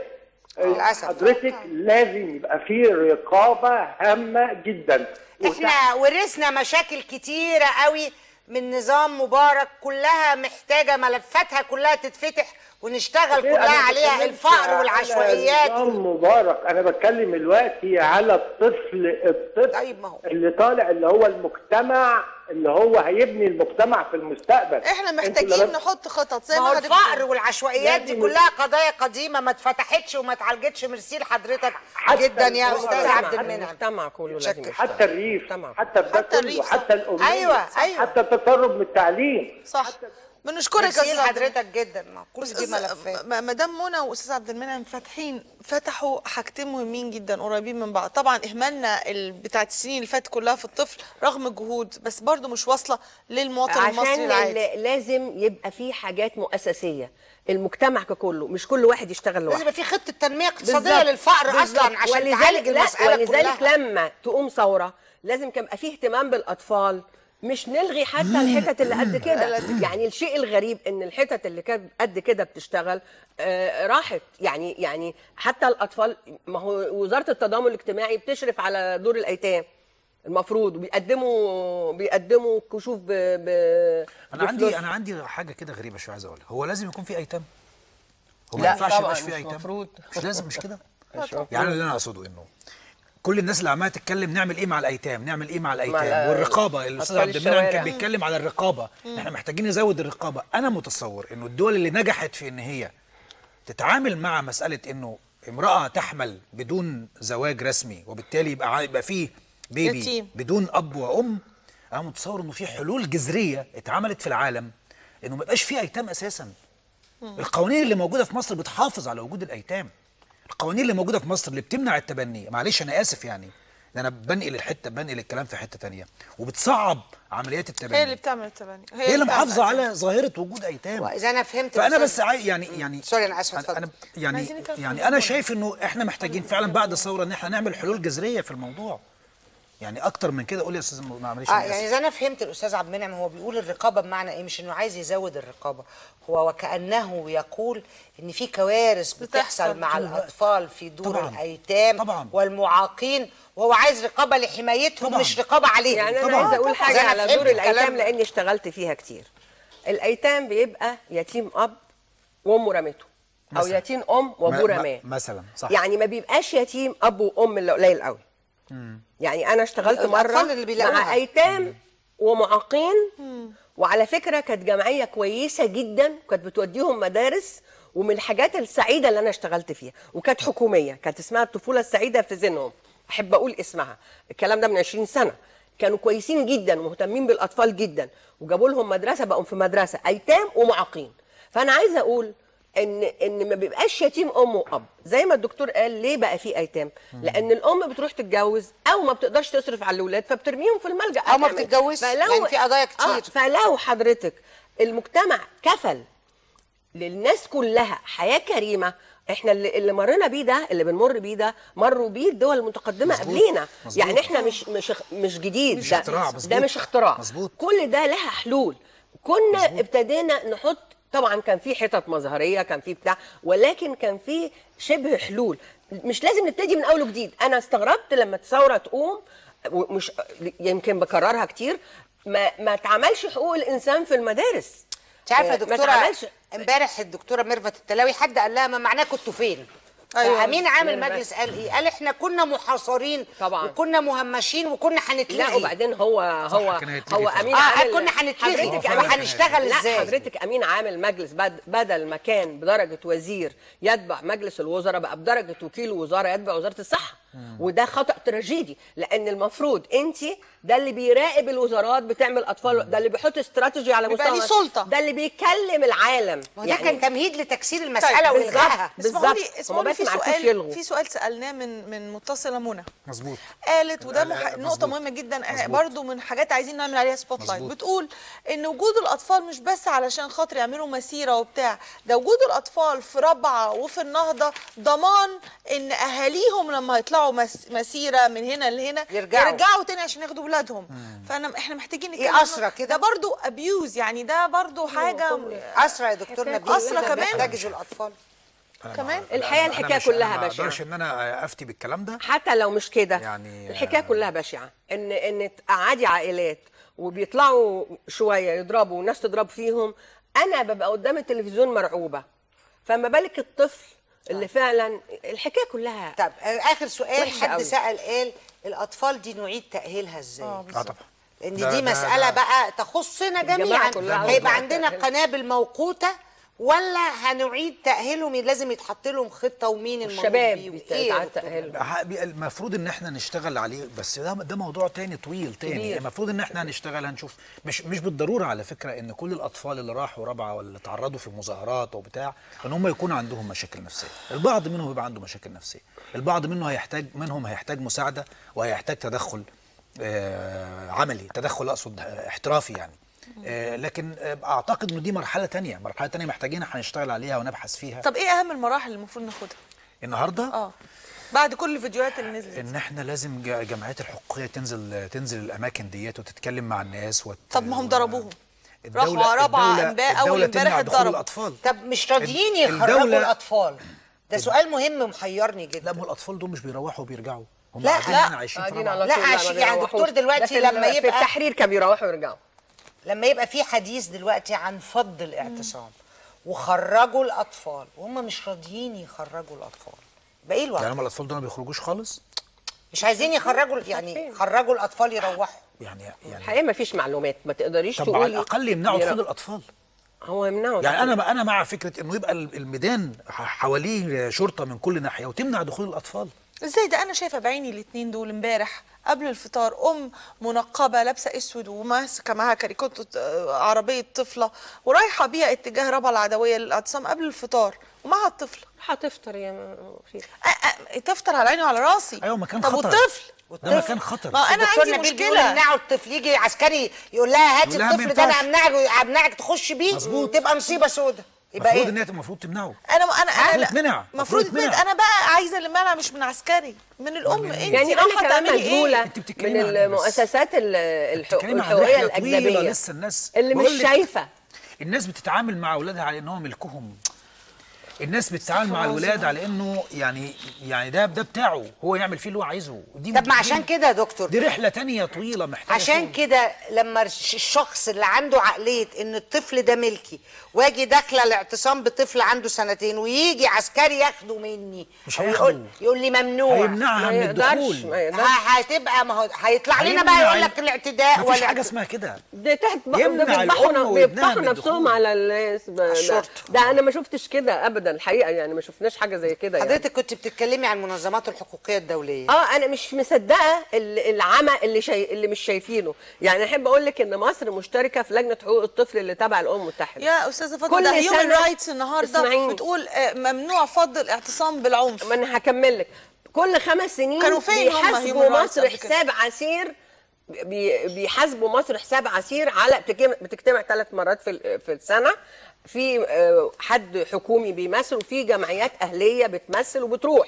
للأسف. حضرتك لازم يبقى في رقابه هامه جدا احنا ورثنا مشاكل كتيرة قوي من نظام مبارك كلها محتاجة ملفاتها كلها تتفتح ونشتغل أنا كلها ما عليها بتكلمش الفقر على والعشوائيات نظام مبارك انا بتكلم دلوقتي على الطفل الطفل اللي طالع اللي هو المجتمع اللي هو هيبني المجتمع في المستقبل احنا أنتوا محتاجين لما- نحط خطط زي ما ما هو حضرتك الفقر بتقول. والعشوائيات دي لازم- كلها قضايا قديمة ما اتفتحتش وما اتعالجتش ميرسي لحضرتك جدا يا المجتمع- أستاذ عبد المنعم المجتمع كله لازم يشتغل. حتى الريف حتى ده حتى كله الريف، صح. حتى الاميه أيوة، أيوة. حتى التسرب من التعليم صح بنشكرك يا ميرسي استاذ عبد لحضرتك جدا ما كل دي أستاذ- ملفات م- مدام منى واستاذ عبد المنعم فاتحين فتحوا حاجتين مهمين جدا قريبين من بعض طبعا اهمالنا ال- بتاعت السنين اللي فاتت كلها في الطفل رغم الجهود بس برضو مش واصله للمواطن المصري عشان العادي ال- لازم يبقى في حاجات مؤسسيه المجتمع ككله مش كل واحد يشتغل لازم لوحده يبقى في خطة تنمية اقتصادية بالظبط. للفقر بالظبط. أصلا عشان ولذلك تعالج لا المسألة ولذلك كلها لما تقوم ثوره لازم كان يبقى فيه اهتمام بالاطفال مش نلغي حتى الحتت اللي قد كده يعني الشيء الغريب ان الحتت اللي كانت قد كده بتشتغل آه راحت يعني يعني حتى الاطفال ما هو وزاره التضامن الاجتماعي بتشرف على دور الايتام المفروض بيقدموا بيقدموا كشوف ب, ب انا بفلوس. عندي انا عندي حاجه كده غريبه شويه عايز اقولها هو لازم يكون في ايتام هو ما لا ينفعش طبعاً، يبقاش في مش ايتام مفروض. مش لازم مش كده مش يعني اللي انا اقصده انه كل الناس اللي عماله تتكلم نعمل ايه مع الايتام نعمل ايه مع الايتام ال- والرقابه الاستاذ أطفال عبد المنعم كان الشوارع. بيتكلم على الرقابه احنا محتاجين نزود الرقابه انا متصور انه الدول اللي نجحت في ان هي تتعامل مع مساله انه امراه تحمل بدون زواج رسمي وبالتالي يبقى ع- يبقى فيه بيبي يتيم. بدون اب وام انا متصور انه في حلول جذريه اتعملت في العالم انه ما يبقاش فيه ايتام اساسا القوانين اللي موجوده في مصر بتحافظ على وجود الايتام القوانين اللي موجوده في مصر اللي بتمنع التبني معلش انا اسف يعني ده انا بنقل الحته بنقل الكلام في حته تانية وبتصعب عمليات التبني هي اللي بتعمل التبني هي اللي بتعمل محافظه التبني. على ظاهره وجود ايتام وإذا أنا فهمت فانا الأستاذ- بس عاي يعني يعني سوري أنا آسفة أنا- اتفضل انا يعني عايزين نتكلم في يعني الموضوع انا ده. شايف انه احنا محتاجين فعلا بعد الثوره ان احنا نعمل حلول جذريه في الموضوع يعني اكتر من كده قول يا استاذ م- معلش اه أنا يعني آسف. اذا انا فهمت الاستاذ عبد المنعم هو بيقول الرقابه بمعنى ايه مش انه عايز يزود الرقابه هو وكانه يقول ان في كوارث بتحصل بتحصل مع طول الوقت. الاطفال في دور طبعاً. الايتام طبعاً. والمعاقين وهو عايز رقابه لحمايتهم طبعاً. مش رقابه عليهم يعني انا طبعاً. عايزه اقول إذا حاجه أنا على فهمت دور الايتام الكلام. لاني اشتغلت فيها كتير الايتام بيبقى يتيم اب وامه رمته او مثلاً. يتيم ام وابوه ما- ما- رماه مثلا صح يعني ما بيبقاش يتيم اب وام اللي قليل قوي يعني انا اشتغلت الأطفال مره اللي بيلاقوها. مع ايتام ومعاقين وعلى فكره كانت جمعيه كويسه جدا كانت بتوديهم مدارس ومن الحاجات السعيده اللي انا اشتغلت فيها وكانت حكوميه كانت اسمها الطفوله السعيده في ذهنهم احب اقول اسمها الكلام ده من 20 سنه كانوا كويسين جدا ومهتمين بالاطفال جدا وجابوا لهم مدرسه بقوا في مدرسه ايتام ومعاقين فانا عايزه اقول ان ان ما بيبقاش يتيم ام واب زي ما الدكتور قال ليه بقى في ايتام لان الام بتروح تتجوز او ما بتقدرش تصرف على الاولاد فبترميهم في الملجا أو ما هتعمل- بتتجوزش. يعني في قضايا كتير. آه فلو حضرتك المجتمع كفل للناس كلها حياه كريمه احنا اللي, اللي مرينا بيه ده اللي بنمر بيه ده مروا بيه الدول المتقدمه مظبوط. قبلينا مظبوط. يعني احنا مش مش مش جديد مش ده اختراع، ده مظبوط. مش اختراع مظبوط. كل ده لها حلول كنا ابتدينا نحط طبعا كان في حتت مظهريه كان في بتاع ولكن كان في شبه حلول مش لازم نبتدي من اول وجديد انا استغربت لما الثوره تقوم ومش يمكن بكررها كتير ما ما تعملش حقوق الانسان في المدارس انت عارفه يا آه، ما دكتوره تعملش امبارح الدكتوره ميرفت التلاوي حد قال لها ما معناه كنتوا فين أيوة. امين عام ميرفت. المجلس قال ايه قال احنا كنا محاصرين طبعاً. وكنا مهمشين وكنا هنتلغي لا وبعدين هو هو كان هيتلغي هو فعلا. امين آه، عامل كنا هنتلغي. حضرتك هو أمين- هنشتغل لا إزاي؟ حضرتك امين عامل مجلس بد بدل ما كان بدرجه وزير يتبع مجلس الوزراء بقى بدرجه وكيل وزاره يتبع وزاره الصحه وده خطا تراجيدي لان المفروض انت ده اللي بيراقب الوزارات بتعمل اطفال ده اللي بيحط استراتيجي على بيبقى مستوى ليه سلطة. ده اللي بيكلم العالم ما هو ده كان تمهيد لتكسير المساله طيب، والغائها بالظبط. اسمحوا لي هما اسمحوا لي بس في ما عرفوش سؤال يلغوا. في سؤال سالناه من من متصله منى مظبوط قالت وده لا، لا، مح... لا، نقطة مظبوط. مهمة جدا مظبوط. برضو من حاجات عايزين نعمل عليها سبوت لايت مظبوط. بتقول ان وجود الاطفال مش بس علشان خاطر يعملوا مسيرة وبتاع ده وجود الاطفال في رابعة وفي النهضة ضمان ان اهاليهم لما يطلعوا مس... مسيرة من هنا لهنا يرجعوا. يرجعوا تاني عشان ياخدوا ولادهم فانا احنا محتاجين إيه نتكلم أسرة كده؟ ده برضو ابيوز يعني ده برضو حاجة اسرى يا دكتور حكاية نبيل أسرة كمان؟ محتاجز الاطفال أنا كمان ما- الحقيقة أنا الحكاية مش- أنا كلها ما بشعة. اقدرش ان انا افتي بالكلام ده حتى لو مش كده يعني الحكايه كلها بشعه ان ان تقعدي عائلات وبيطلعوا شويه يضربوا والناس تضرب فيهم انا ببقى قدام التلفزيون مرعوبه فما بالك الطفل اللي فعلا الحكايه كلها طب اخر سؤال وحشة حد قوي. سال قال الاطفال دي نعيد تاهيلها ازاي اه طبعا لان ده- دي ده- مساله ده- بقى تخصنا الجماعة جميعا كلها عاوزة هيبقى نعيد عندنا تأهيل. قنابل موقوته ولا هنعيد تاهيلهم لازم يتحط لهم خطه ومين الموجود الشباب بيه بيت- إيه يا يتعاد دكتور؟ تأهيلهم. ح- بي- المفروض ان احنا نشتغل عليه بس ده ده موضوع تاني طويل تاني كبير. المفروض ان احنا هنشتغل هنشوف مش مش بالضروره على فكره ان كل الاطفال اللي راحوا رابعه ولا تعرضوا في مظاهرات وبتاع ان هم يكون عندهم مشاكل نفسيه البعض منهم بيبقى عنده مشاكل نفسيه البعض منه هيحتاج منهم هيحتاج مساعده وهيحتاج تدخل آه، عملي تدخل اقصد آه، احترافي يعني آه، لكن آه، اعتقد ان دي مرحله تانية مرحله تانية محتاجين هنشتغل عليها ونبحث فيها طب ايه اهم المراحل اللي المفروض ناخدها النهارده اه بعد كل الفيديوهات اللي نزلت ان احنا لازم ج- جمعيات الحقوقيه تنزل تنزل الاماكن ديت وتتكلم مع الناس وت... طب ما هم ضربوهم الدولة- راحوا رابعه الدولة- انباء اول الدولة امبارح تمنع دخول اتضربوا الاطفال طب مش راضيين ال- يخرجوا الدولة- الاطفال ده سؤال مهم محيرني جدا لا ما هو الاطفال دول مش بيروحوا وبيرجعوا هم لا، قاعدين لا. هنا عايشين في قاعدين رابعة. على لا، طول، ما عشان- يعني بيروحوش. دكتور دلوقتي ده في لما ال- في يبقى- التحرير كانوا بيروحوا ويرجعوا لما يبقى في حديث دلوقتي عن فض الاعتصام وخرجوا الاطفال وهم مش راضيين يخرجوا الاطفال باقي يعني الوقت هم الاطفال دول ما بيخرجوش خالص مش عايزين يخرجوا يعني خرجوا الاطفال يروحوا يعني يعني الحقيقه ما فيش معلومات ما تقدريش طب تقولي على الاقل يمنعوا يرا- دخول الاطفال هو يمنعوا يعني دخول. انا انا مع فكره انه يبقى الميدان ح- حواليه شرطه من كل ناحيه وتمنع دخول الاطفال ازاي ده انا شايفه بعيني الاثنين دول امبارح قبل الفطار ام منقبه لابسه اسود وماسكه معاها كاريكوت آه، عربيه طفله ورايحه بيها اتجاه ربع العدويه للاعتصام قبل الفطار ومعها الطفله هتفطر يا شيخ أ- أ- تفطر على عيني وعلى راسي ايوه مكان طب خطر والطفل ده مكان خطر ما انا الدكتور عندي نبيل بيقول مشكله يمنعوا الطفل يجي عسكري يقول لها هاتي يقول لها ما الطفل ده انا ينفعش. امنعك امنعك تخش بيه مظبوط. تبقى مصيبه سودة يبقى المفروض ايه ان هي المفروض تمنعه انا انا انا المفروض يتمنع. المفروض المفروض يتمنع يتمنع. انا بقى عايزه المنع مش من عسكري من الام انت يعني انا رايحة كمان تعملي مذهوله ايه أنت بتتكلمي من عن إيه بس؟ المؤسسات ال- الحق- بتتكلمي عن الحقوقيه رحلة طويلة الاجنبيه لسه الناس اللي بقول مش لك شايفه الناس بتتعامل مع اولادها على انهم ملكهم الناس بتتعامل مع الله الولاد العظيم. على انه يعني يعني ده ده بتاعه هو يعمل فيه اللي هو عايزه دي طب ما دي- عشان كده يا دكتور دي رحله تانية طويله محتاجه عشان شغل. كده لما الش- الشخص اللي عنده عقليه ان الطفل ده ملكي واجي داخله الاعتصام بطفل عنده سنتين ويجي عسكري ياخده مني مش أو هياخده. يقول, يقول لي ممنوع هيمنعها ما من يقدرش الدخول ما يقدرش ه- هتبقى ما هو هيطلع لنا هيمنع بقى يقول ال- لك الاعتداء مفيش ولا حاجه اسمها كده ده تحت يمنع ده الأم بيذبحوا وابنها بيذبحوا من نفسهم الدخول. على الناس ب- الشرطة. ده انا ما شفتش كده ابدا الحقيقه يعني ما شفناش حاجه زي كده يعني. حضرتك كنت بتتكلمي عن المنظمات الحقوقيه الدوليه اه انا مش مصدقه ال- العمى اللي شي... اللي مش شايفينه يعني احب اقول لك ان مصر مشتركه في لجنه حقوق الطفل اللي تبع الامم المتحده يا استاذه فاطمه كل ده هيومن سنة- رايتس النهارده اسمعيني. بتقول آه، ممنوع فض الاعتصام بالعنف ما انا هكمل لك كل خمس سنين كانوا فين هم بيحاسبوا human rights مصر قبل كده؟ حساب عسير بي- بيحاسبوا مصر حساب عسير على بتجتمع, بتجتمع ثلاث مرات في ال- في السنه في آه، حد حكومي بيمثل وفي جمعيات اهليه بتمثل وبتروح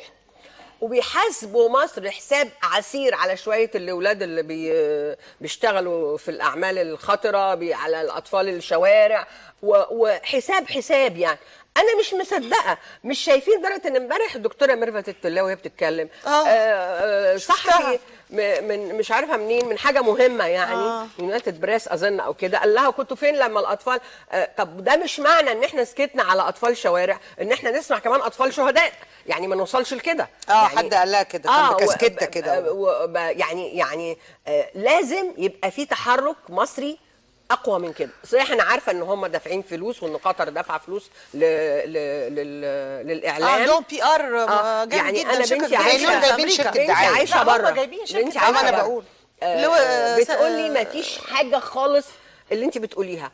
وبيحاسبوا مصر حساب عسير على شويه الاولاد اللي بي بيشتغلوا في الاعمال الخطره بي على الاطفال الشوارع و- وحساب حساب يعني انا مش مصدقه مش شايفين درجه ان امبارح الدكتوره ميرفت التلاوي وهي بتتكلم آه. آه، صحفي شفتها. م- من مش عارفه منين من حاجه مهمه يعني آه. يونايتد بريس اظن او كده قال لها كنتوا فين لما الاطفال آه، طب ده مش معنى ان احنا سكتنا على اطفال شوارع ان احنا نسمع كمان اطفال شهداء يعني ما نوصلش لكده اه حد قال لها كده كان بكاسكته و- كده و- ب- يعني يعني آه، لازم يبقى في تحرك مصري اقوى من كده صحيح انا عارفه ان هم دافعين فلوس وان قطر دافعه فلوس ل... ل... لل... للاعلام عندهم بي ار آه، جامد يعني جدا انا شركة بنتي كبيرة عايشه جداً في جايبين أمريكا. شركة بنتي دعاية. عايشه لا، هم بره جايبين شركة بنتي دعاية. عايشه أما أنا بره. بقول. اللي هو، آه، س- بتقولي ما فيش حاجه خالص اللي انت بتقوليها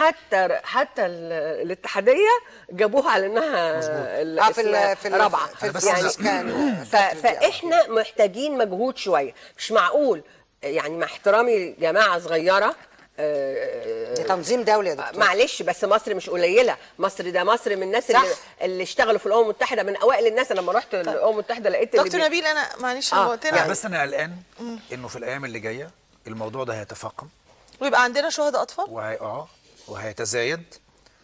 حتى حتى ال- الاتحاديه جابوها على انها ال- اه في ال- اسمها في ال- رابعه في بس يعني الفرنسكان ف... فاحنا محتاجين مجهود شويه مش معقول يعني مع احترامي جماعه صغيره آه، دي تنظيم دولي يا دكتور معلش بس مصر مش قليله مصر ده مصر من الناس اللي, صح. اللي اشتغلوا في الامم المتحده من اوائل الناس أنا لما رحت الامم المتحده لقيت اللي دكتور بي- نبيل انا معلش آه، هو لا طلع بس انا قلقان انه في الايام اللي جايه الموضوع ده هيتفاقم ويبقى عندنا شهداء اطفال وهي اه وهيتزايد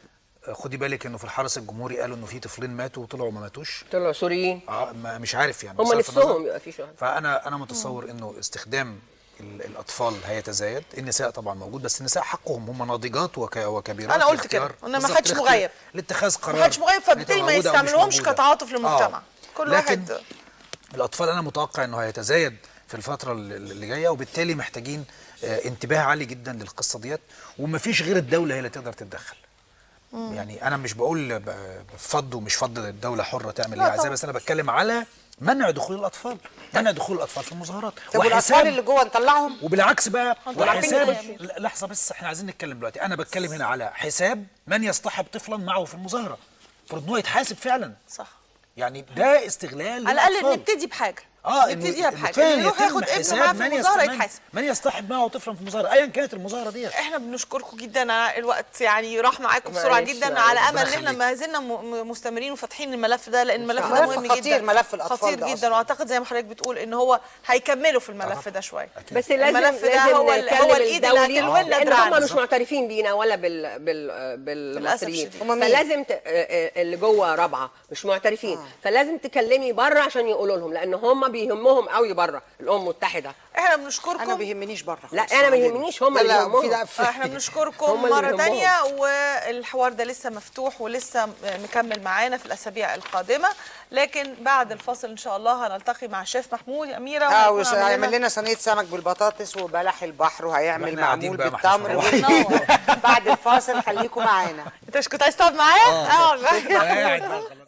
خدي بالك انه في الحرس الجمهوري قالوا انه في طفلين ماتوا وطلعوا ما ماتوش طلعوا سوريين اه ما مش عارف يعني هم بصرف نفسهم النظر. يبقى في شهداء فانا انا متصور انه استخدام ال- الاطفال هيتزايد النساء طبعا موجود بس النساء حقهم هم ناضجات وك... وكبيرات أنا قلت كده، لاختيار- إن ما بالظبط، حدش لاختيار- مغيب. لاتخاذ قرار ما حدش مغيب فبالتالي إنها ما موجودة أو مش يستعملوهمش موجودة. كتعاطف للمجتمع آه. كل لكن واحد الاطفال انا متوقع انه هيتزايد في الفتره اللي اللي جايه وبالتالي محتاجين آه، انتباه عالي جدا للقصه ديت ومفيش غير الدوله هي اللي تقدر تتدخل مم. يعني انا مش بقول ب- فض ومش فض الدوله حره تعمل لا اللي عايزاه طبعا. بس انا بتكلم على منع دخول الاطفال منع دخول الاطفال في المظاهرات طب والاطفال اللي جوه نطلعهم وبالعكس بقى هنطلع فين وحساب دلوقتي؟ لا، لحظه بس احنا عايزين نتكلم دلوقتي انا بتكلم هنا على حساب من يصطحب طفلا معه في المظاهره المفروض ان هو يتحاسب فعلا صح يعني ده استغلال على الاقل للأطفال. نبتدي بحاجه اه إن- نبتديها إن بحاجه فعلا اللي يروح يتم ياخد ابنه حساب معاه في من المظاهره يست- من- يتحاسب من يصطحب معه طفلا في المظاهره ايا كانت المظاهره ديت احنا بنشكركم جدا على الوقت يعني راح معاكم بسرعه معلش، جدا معلش، على امل ربنا ان احنا يخليك. ما زلنا م- م- مستمرين وفاتحين الملف ده لان الملف الله. ده ملف مهم خطير، جدا ملف الأطفال خطير ده جدا أصلاً. واعتقد زي ما حضرتك بتقول ان هو هيكملوا في الملف ده شويه بس لازم الملف ده لازم هو ال- هو نكلم الايد اللي الدولي هتلوي لنا لان دراعنا هم مش معترفين بينا ولا بال بال بالمصريين الشديد. هم مين؟ فلازم ت... آه، آه، اللي جوه رابعه مش معترفين فلازم تكلمي بره عشان يقولوا لهم لان هم بيهمهم قوي بره الامم المتحده احنا بنشكركم انا بيهمنيش بره لا انا ما يهمنيش هم اللي يهمهم آه، احنا بنشكركم هم اللي مره يهمهم. تانية والحوار ده لسه مفتوح ولسه مكمل معانا في الاسابيع القادمه لكن بعد الفاصل ان شاء الله هنلتقي مع الشيف محمود اميره اه وهيكون وش- عامل هيعمل لنا- لنا صينيه سمك بالبطاطس وبلح البحر وهيعمل واحنا قاعدين معمول بقى ما احناش بالتمر مروحين. وبالنار. بعد الفاصل خليكم معانا انت مش كنت عايز تقعد معايا؟ آه. اه أنا قاعد بقى خلاص.